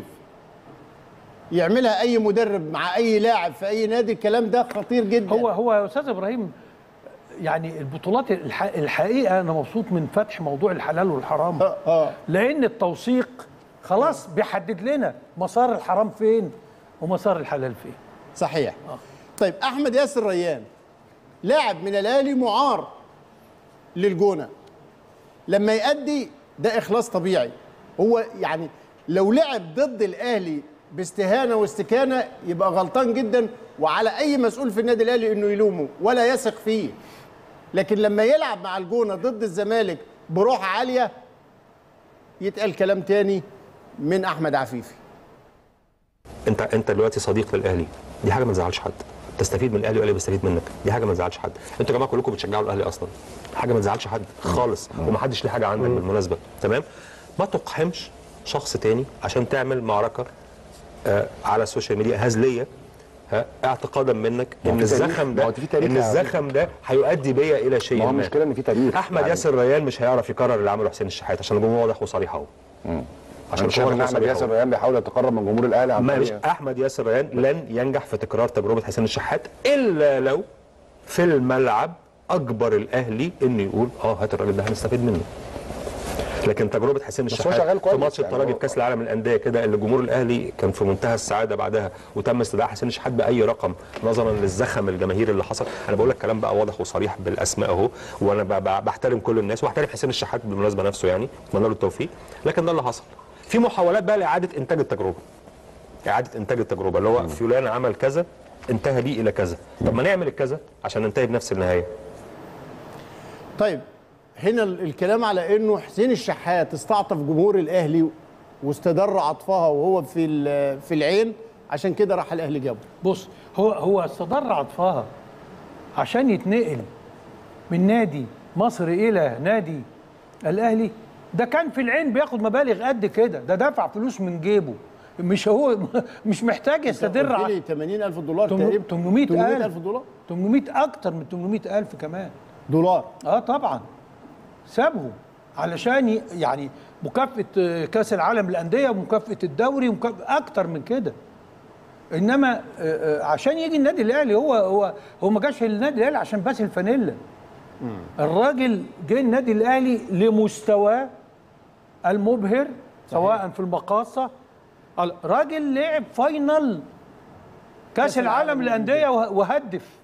Speaker 4: يعملها اي مدرب مع اي لاعب في اي نادي الكلام ده خطير جدا
Speaker 3: هو هو يا استاذ ابراهيم يعني البطولات الح... الحقيقه انا مبسوط من فتح موضوع الحلال والحرام
Speaker 4: اه اه
Speaker 3: لان التوثيق خلاص بيحدد لنا مسار الحرام فين ومسار الحلال فين
Speaker 4: صحيح طيب احمد ياسر ريان لاعب من الاهلي معار للجونه لما يأدي ده اخلاص طبيعي هو يعني لو لعب ضد الاهلي باستهانه واستكانه يبقى غلطان جدا وعلى اي مسؤول في النادي الاهلي انه يلومه ولا يثق فيه لكن لما يلعب مع الجونه ضد الزمالك بروح عاليه يتقال كلام تاني من احمد عفيفي
Speaker 12: انت انت دلوقتي صديق للاهلي دي حاجه ما تزعلش حد تستفيد من الاهلي والاهلي بيستفيد منك دي حاجه ما تزعلش حد انتوا يا جماعه كلكم بتشجعوا الاهلي اصلا حاجه ما تزعلش حد خالص ومحدش ليه حاجه عندك بالمناسبه تمام ما تقحمش شخص تاني عشان تعمل معركه آه على السوشيال ميديا هزليه ها اعتقادا منك
Speaker 8: ما هو
Speaker 12: ان
Speaker 8: في تاريخ-
Speaker 12: الزخم
Speaker 8: ما
Speaker 12: ده
Speaker 8: هو في تاريخ
Speaker 12: ان
Speaker 8: يا عزيزي.
Speaker 12: الزخم ده هيؤدي بيا الى شيء
Speaker 8: ما هو
Speaker 12: ما
Speaker 8: المشكله ان في تاريخ
Speaker 12: احمد
Speaker 8: يعني.
Speaker 12: ياسر ريان مش هيعرف يكرر اللي عمله حسين الشحات عشان الجمهور واضح وصريح اهو
Speaker 8: عشان
Speaker 12: الجمهور
Speaker 8: شايف ان
Speaker 12: واضح
Speaker 8: احمد
Speaker 12: وصريح
Speaker 8: ياسر
Speaker 12: أهو.
Speaker 8: ريان بيحاول يتقرب من جمهور الاهلي عن
Speaker 12: ماشي
Speaker 8: طريق-
Speaker 12: احمد ياسر ريان لن ينجح في تكرار تجربه حسين الشحات الا لو في الملعب اجبر الاهلي انه يقول اه هات الراجل ده هنستفيد منه لكن تجربه حسين
Speaker 8: بس هو
Speaker 12: الشحات
Speaker 8: شغال
Speaker 12: في
Speaker 8: كويس
Speaker 12: ماتش
Speaker 8: يعني
Speaker 12: الترجي
Speaker 8: هو-
Speaker 12: في كاس العالم للانديه كده اللي جمهور الاهلي كان في منتهى السعاده بعدها وتم استدعاء حسين الشحات باي رقم نظرا للزخم الجماهيري اللي حصل انا بقول لك كلام بقى واضح وصريح بالاسماء اهو وانا ب- ب- بحترم كل الناس واحترم حسين الشحات بالمناسبه نفسه يعني اتمنى له التوفيق لكن ده اللي حصل في محاولات بقى لاعاده انتاج التجربه اعاده انتاج التجربه اللي هو فلان عمل كذا انتهى بيه الى كذا طب ما نعمل الكذا عشان ننتهي بنفس النهايه
Speaker 4: طيب هنا ال- الكلام على انه حسين الشحات استعطف جمهور الاهلي واستدر عطفها وهو في ال- في العين عشان كده راح الاهلي جابه
Speaker 3: بص هو هو استدر عطفها عشان يتنقل من نادي مصر الى نادي الاهلي ده كان في العين بياخد مبالغ قد كده ده دفع فلوس من جيبه مش هو مش محتاج يستدر
Speaker 4: قلت
Speaker 3: ع-
Speaker 4: لي 80000 دولار
Speaker 3: تم-
Speaker 4: تقريبا
Speaker 3: 800
Speaker 4: 800000
Speaker 3: ألف
Speaker 4: دولار
Speaker 3: 800 اكتر من 800 الف كمان
Speaker 4: دولار
Speaker 3: اه طبعا سابهم علشان ي- يعني مكافاه آه، كاس العالم للانديه ومكافاه الدوري ومكافأة اكتر من كده انما آه، آه، عشان يجي النادي الاهلي هو هو هو ما جاش النادي الاهلي عشان بس الفانيلا الراجل جه النادي الاهلي لمستواه المبهر سواء في المقاصه الراجل لعب فاينل كاس العالم للانديه وه- وهدف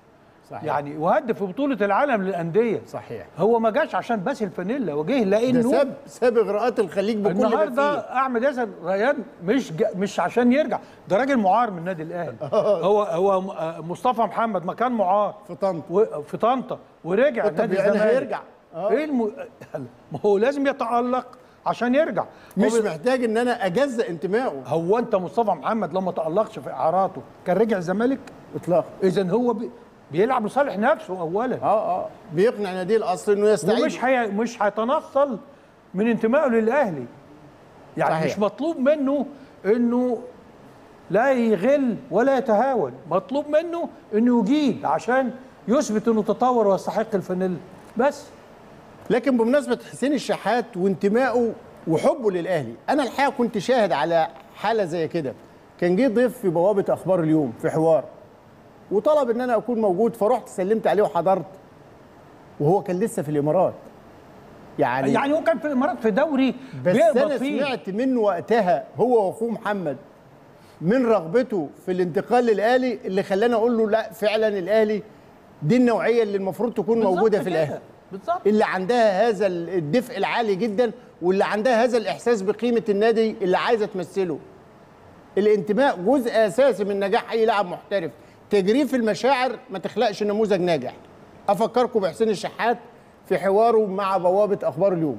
Speaker 4: صحيح.
Speaker 3: يعني وهدف في بطوله العالم للانديه
Speaker 4: صحيح
Speaker 3: هو ما جاش عشان بس الفانيلا وجه
Speaker 4: ده
Speaker 3: لانه
Speaker 4: ساب ساب اغراءات الخليج بكل ما
Speaker 3: النهارده
Speaker 4: فيه
Speaker 3: احمد ياسر ريان مش جا مش عشان يرجع ده راجل معار من النادي الاهلي هو هو م- آه مصطفى محمد ما كان معار
Speaker 4: في طنطا
Speaker 3: و- في طنطا ورجع
Speaker 4: طب
Speaker 3: نادي
Speaker 4: يعني
Speaker 3: الزمالك
Speaker 4: هيرجع. آه.
Speaker 3: ايه الم... ما هو لازم يتالق عشان يرجع
Speaker 4: مش
Speaker 3: هو ب-
Speaker 4: محتاج ان انا اجزء انتمائه
Speaker 3: هو انت مصطفى محمد لما تالقش في اعاراته كان رجع الزمالك
Speaker 4: اطلاقا
Speaker 3: اذا هو بي... بيلعب لصالح نفسه اولا
Speaker 4: اه اه بيقنع نادي الاصل انه يستعيد
Speaker 3: ومش هي... مش هيتنصل من انتمائه للاهلي يعني
Speaker 4: صحيح.
Speaker 3: مش مطلوب منه انه لا يغل ولا يتهاون مطلوب منه انه يجيد عشان يثبت انه تطور ويستحق الفانيلا بس
Speaker 4: لكن بمناسبه حسين الشحات وانتمائه وحبه للاهلي انا الحقيقه كنت شاهد على حاله زي كده كان جه ضيف في بوابه اخبار اليوم في حوار وطلب ان انا اكون موجود فرحت سلمت عليه وحضرت وهو كان لسه في الامارات يعني
Speaker 3: يعني هو كان في الامارات في دوري
Speaker 4: بس
Speaker 3: بيقبض
Speaker 4: انا
Speaker 3: فيه.
Speaker 4: سمعت منه وقتها هو واخوه محمد من رغبته في الانتقال للاهلي اللي خلاني اقول له لا فعلا الاهلي دي النوعيه اللي المفروض تكون
Speaker 3: بالظبط
Speaker 4: موجوده في
Speaker 3: كده.
Speaker 4: الاهلي
Speaker 3: بالظبط
Speaker 4: اللي عندها هذا الدفء العالي جدا واللي عندها هذا الاحساس بقيمه النادي اللي عايزه تمثله الانتماء جزء اساسي من نجاح اي لاعب محترف تجريف المشاعر ما تخلقش نموذج ناجح افكركم بحسين الشحات في حواره مع بوابه اخبار اليوم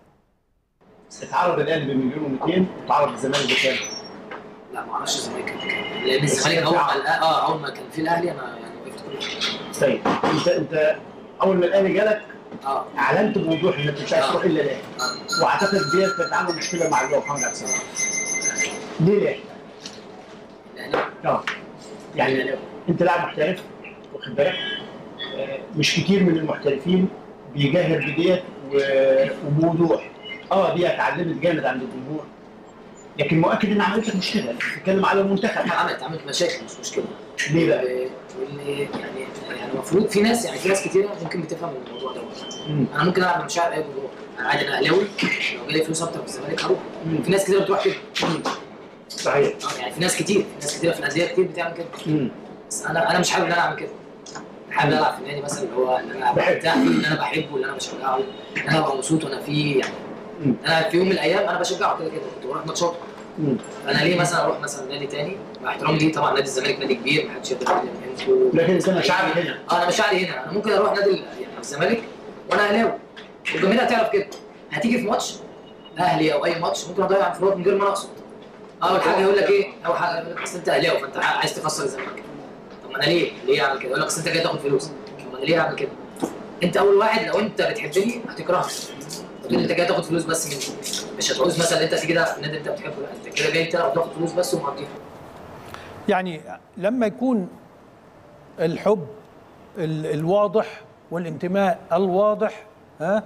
Speaker 13: اتعرض الاهلي بمليون و200 اتعرض الزمالك بكام؟
Speaker 14: لا ما اعرفش الزمالك كان بكام لان الزمالك اول ما الأ- اه اول ما كان في الاهلي انا يعني وقفت كل حاجه
Speaker 13: طيب انت انت اول ما الاهلي جالك
Speaker 14: اه
Speaker 13: اعلنت بوضوح انك مش عايز
Speaker 14: آه.
Speaker 13: تروح الا الاهلي
Speaker 14: آه.
Speaker 13: واعتقد ديت كانت عامله مشكله مع اللي هو محمد عبد السلام ليه الاهلي؟
Speaker 14: الاهلي
Speaker 13: اه يعني انت لاعب محترف واخد بالك آه، مش كتير من المحترفين بيجاهر بديت و- وبوضوح اه دي اتعلمت جامد عند الجمهور لكن مؤكد ان عملت لك مشكله انت بتتكلم على المنتخب
Speaker 14: عملت عملت مشاكل مش مشكله
Speaker 13: ليه بقى؟
Speaker 14: واللي يعني يعني المفروض في ناس يعني في ناس كتيره ممكن بتفهم الموضوع دوت انا ممكن العب بمشاعر اي جمهور انا عادي انا اهلاوي لو جالي فلوس اكتر في الزمالك هروح في ناس كتيره بتروح كده
Speaker 13: صحيح
Speaker 14: آه، يعني في ناس كتير في ناس كتيره في الانديه كتير بتعمل كده بس انا انا مش حابب ان انا اعمل كده حابب العب في النادي مثلا اللي هو اللي انا برتاح فيه اللي انا بحبه اللي انا بشجعه اللي انا ببقى مبسوط وانا فيه يعني انا في يوم من الايام انا بشجعه كده كده كنت بروح ماتشات فانا ليه مثلا اروح مثلا نادي تاني مع احترامي ليه طبعا نادي الزمالك نادي كبير ما حدش يقدر يقلل منه
Speaker 13: لكن انت مشاعري هنا
Speaker 14: اه انا مشاعري هنا انا ممكن اروح نادي ال- يعني الزمالك وانا اهلاوي والجماهير هتعرف كده هتيجي في ماتش اهلي او اي ماتش ممكن اضيع انفراد من غير ما انا اقصد اول حاجه يقول لك ايه اول حاجه يقول لك اصل انت اهلاوي فانت عايز تكسر الزمالك طب ما انا ليه ليه اعمل كده يقول لك اصل انت جاي تاخد فلوس طب ما انا ليه اعمل كده انت اول واحد لو انت بتحبني هتكرهني تقول انت جاي تاخد فلوس بس مني مش هتعوز مثلا انت تيجي ده في النادي اللي انت بتحبه لا انت كده جاي تلعب وتاخد فلوس بس ومقضيها
Speaker 3: يعني لما يكون الحب ال- الواضح والانتماء الواضح ها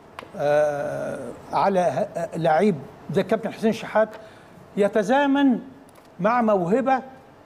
Speaker 3: آه على ه- لعيب زي الكابتن حسين شحات يتزامن مع موهبه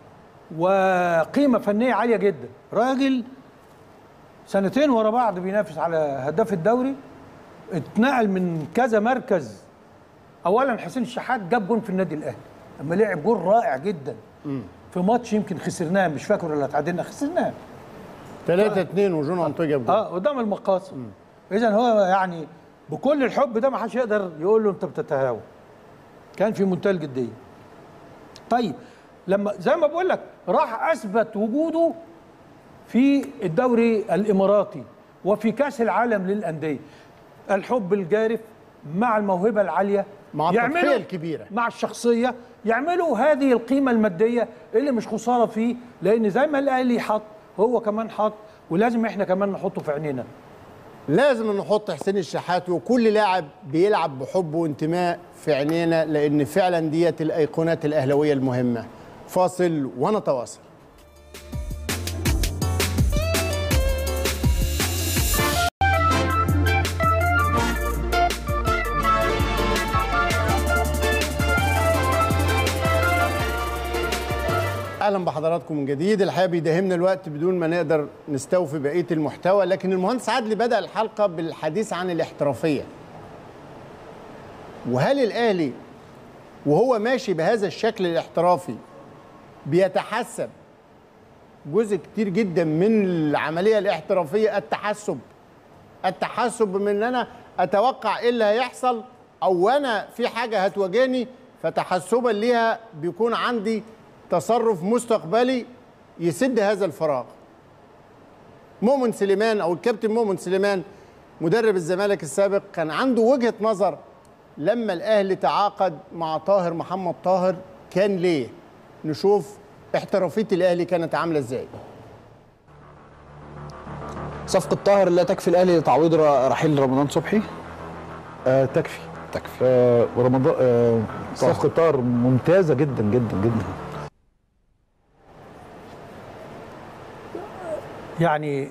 Speaker 3: وقيمه فنيه عاليه جدا راجل سنتين ورا بعض بينافس على هداف الدوري اتنقل من كذا مركز اولا حسين الشحات جاب جون في النادي الاهلي لما لعب جون رائع جدا في ماتش يمكن خسرناه مش فاكر ولا تعادلنا خسرناه
Speaker 4: 3 2 وجون انطوي جاب جول.
Speaker 3: اه قدام المقاصة اذا هو يعني بكل الحب ده ما حدش يقدر يقول له انت بتتهاون كان في منتهى الجديه طيب لما زي ما بقول لك راح اثبت وجوده في الدوري الاماراتي وفي كاس العالم للانديه الحب الجارف مع الموهبه العاليه
Speaker 4: مع
Speaker 3: يعملوا-
Speaker 4: التضحيه الكبيره
Speaker 3: مع الشخصيه يعملوا هذه القيمه الماديه اللي مش خساره فيه لان زي ما الاهلي حط هو كمان حط ولازم احنا كمان نحطه في عينينا
Speaker 4: لازم نحط حسين الشحات وكل لاعب بيلعب بحب وانتماء في عينينا لان فعلا ديت الايقونات الاهلاويه المهمه فاصل ونتواصل اهلا بحضراتكم من جديد الحقيقه بيداهمنا الوقت بدون ما نقدر نستوفي بقيه المحتوى لكن المهندس عدلي بدا الحلقه بالحديث عن الاحترافيه وهل الاهلي وهو ماشي بهذا الشكل الاحترافي بيتحسب جزء كتير جدا من العمليه الاحترافيه التحسب التحسب من ان انا اتوقع ايه اللي هيحصل او انا في حاجه هتواجهني فتحسبا ليها بيكون عندي تصرف مستقبلي يسد هذا الفراغ مؤمن سليمان او الكابتن مؤمن سليمان مدرب الزمالك السابق كان عنده وجهه نظر لما الاهلي تعاقد مع طاهر محمد طاهر كان ليه نشوف احترافيه الاهلي كانت عامله ازاي
Speaker 15: صفقة طاهر لا تكفي الأهلي لتعويض ر- رحيل رمضان صبحي؟
Speaker 16: آه تكفي تكفي آه ورمضان آه صفقة طاهر ممتازة جدا جدا جدا
Speaker 3: يعني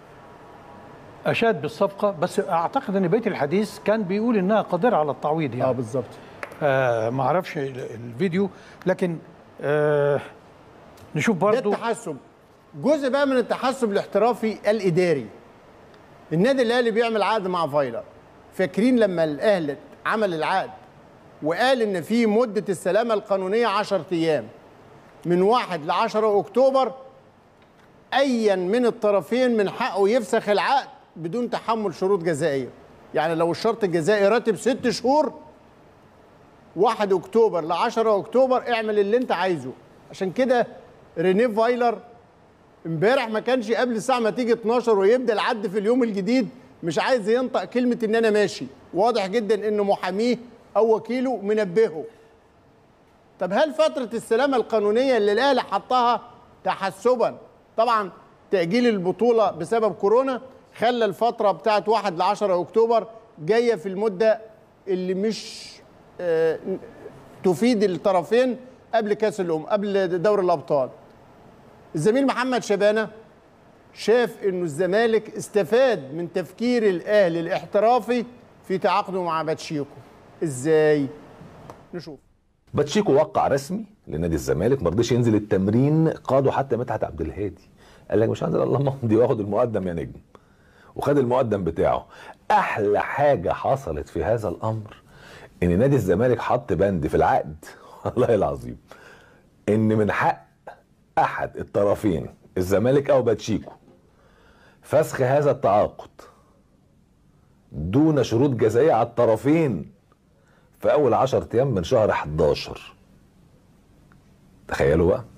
Speaker 3: اشاد بالصفقه بس اعتقد ان بيت الحديث كان بيقول انها قادره على التعويض يعني اه
Speaker 4: بالظبط
Speaker 3: آه ما اعرفش ال- الفيديو لكن آه نشوف
Speaker 4: ده
Speaker 3: برضو
Speaker 4: التحسب جزء بقى من التحسب الاحترافي الاداري النادي الاهلي بيعمل عقد مع فايلر فاكرين لما الاهلي عمل العقد وقال ان في مده السلامه القانونيه 10 ايام من 1 ل 10 اكتوبر ايا من الطرفين من حقه يفسخ العقد بدون تحمل شروط جزائيه يعني لو الشرط الجزائي راتب ست شهور 1 اكتوبر ل 10 اكتوبر اعمل اللي انت عايزه عشان كده رينيه فايلر امبارح ما كانش قبل الساعه ما تيجي 12 ويبدا العد في اليوم الجديد مش عايز ينطق كلمه ان انا ماشي واضح جدا ان محاميه او وكيله منبهه طب هل فتره السلامه القانونيه اللي الاهلي حطها تحسبا طبعا تاجيل البطوله بسبب كورونا خلى الفتره بتاعت 1 ل 10 اكتوبر جايه في المده اللي مش آه، تفيد الطرفين قبل كاس الامم قبل دوري الابطال الزميل محمد شبانه شاف انه الزمالك استفاد من تفكير الاهلي الاحترافي في تعاقده مع باتشيكو ازاي نشوف
Speaker 17: باتشيكو وقع رسمي لنادي الزمالك ما رضيش ينزل التمرين قاده حتى مدحت عبد الهادي قال لك مش هنزل الله امضي واخد المقدم يا نجم وخد المقدم بتاعه احلى حاجه حصلت في هذا الامر ان نادي الزمالك حط بند في العقد والله العظيم ان من حق احد الطرفين الزمالك او باتشيكو فسخ هذا التعاقد دون شروط جزائيه على الطرفين في اول 10 ايام من شهر 11 تخيلوا بقى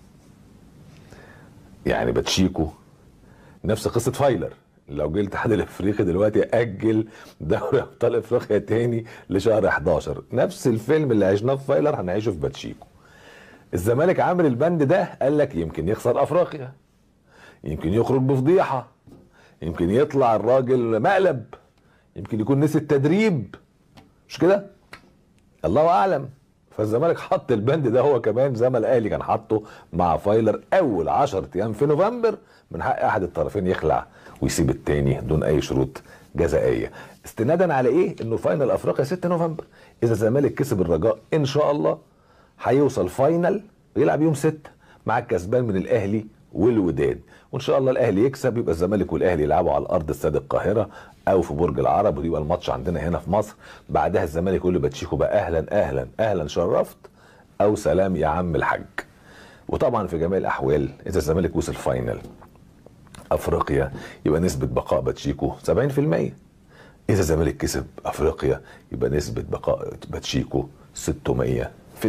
Speaker 17: يعني باتشيكو نفس قصه فايلر لو جه الاتحاد الافريقي دلوقتي اجل دوري ابطال افريقيا تاني لشهر 11 نفس الفيلم اللي عشناه في فايلر هنعيشه في باتشيكو الزمالك عامل البند ده قال لك يمكن يخسر افريقيا يمكن يخرج بفضيحه يمكن يطلع الراجل مقلب يمكن يكون نسي التدريب مش كده الله اعلم فالزمالك حط البند ده هو كمان زي ما الاهلي كان حاطه مع فايلر اول 10 ايام في نوفمبر من حق احد الطرفين يخلع ويسيب التاني دون اي شروط جزائيه استنادا على ايه انه فاينل افريقيا 6 نوفمبر اذا الزمالك كسب الرجاء ان شاء الله هيوصل فاينل ويلعب يوم 6 مع الكسبان من الاهلي والوداد وان شاء الله الاهلي يكسب يبقى الزمالك والاهلي يلعبوا على الارض استاد القاهره او في برج العرب ويبقى الماتش عندنا هنا في مصر بعدها الزمالك يقول لباتشيكو بقى اهلا اهلا اهلا شرفت او سلام يا عم الحاج وطبعا في جميع الاحوال اذا الزمالك وصل فاينل افريقيا يبقى نسبه بقاء باتشيكو 70% اذا الزمالك كسب افريقيا يبقى نسبه بقاء باتشيكو 600%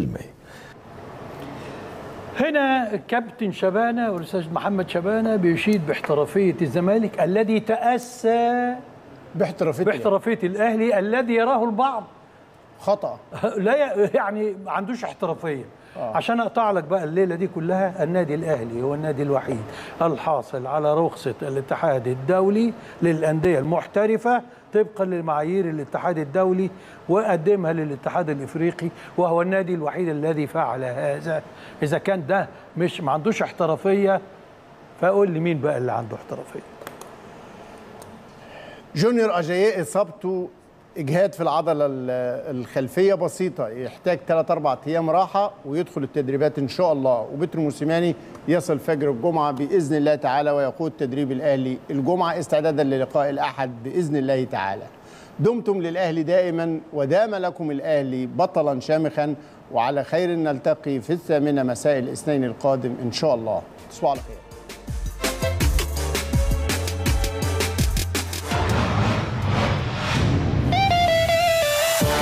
Speaker 3: هنا الكابتن شبانه والاستاذ محمد شبانه بيشيد باحترافيه الزمالك الذي تاسى
Speaker 4: باحترافيه
Speaker 3: باحترافيه الاهلي الذي يراه البعض
Speaker 4: خطا
Speaker 3: لا ي- يعني ما عندوش احترافيه
Speaker 4: آه.
Speaker 3: عشان اقطع لك بقى الليله دي كلها النادي الاهلي هو النادي الوحيد الحاصل على رخصه الاتحاد الدولي للانديه المحترفه طبقا لمعايير الاتحاد الدولي وقدمها للاتحاد الافريقي وهو النادي الوحيد الذي فعل هذا اذا كان ده مش ما عندوش احترافيه فقول لي مين بقى اللي عنده احترافيه
Speaker 4: جونيور اجاييه اصابته اجهاد في العضله ال- الخلفيه بسيطه يحتاج 3 4 ايام راحه ويدخل التدريبات ان شاء الله وبتر موسيماني يصل فجر الجمعه باذن الله تعالى ويقود تدريب الاهلي الجمعه استعدادا للقاء الاحد باذن الله تعالى دمتم للاهلي دائما ودام لكم الاهلي بطلا شامخا وعلى خير نلتقي في الثامنه مساء الاثنين القادم ان شاء الله تصبحوا على خير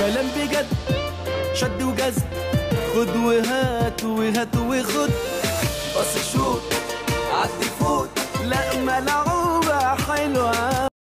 Speaker 1: كلام بجد شد وجذب خد وهات وهات وخد بص شوت عدي فوت لا ملعوبة حلوة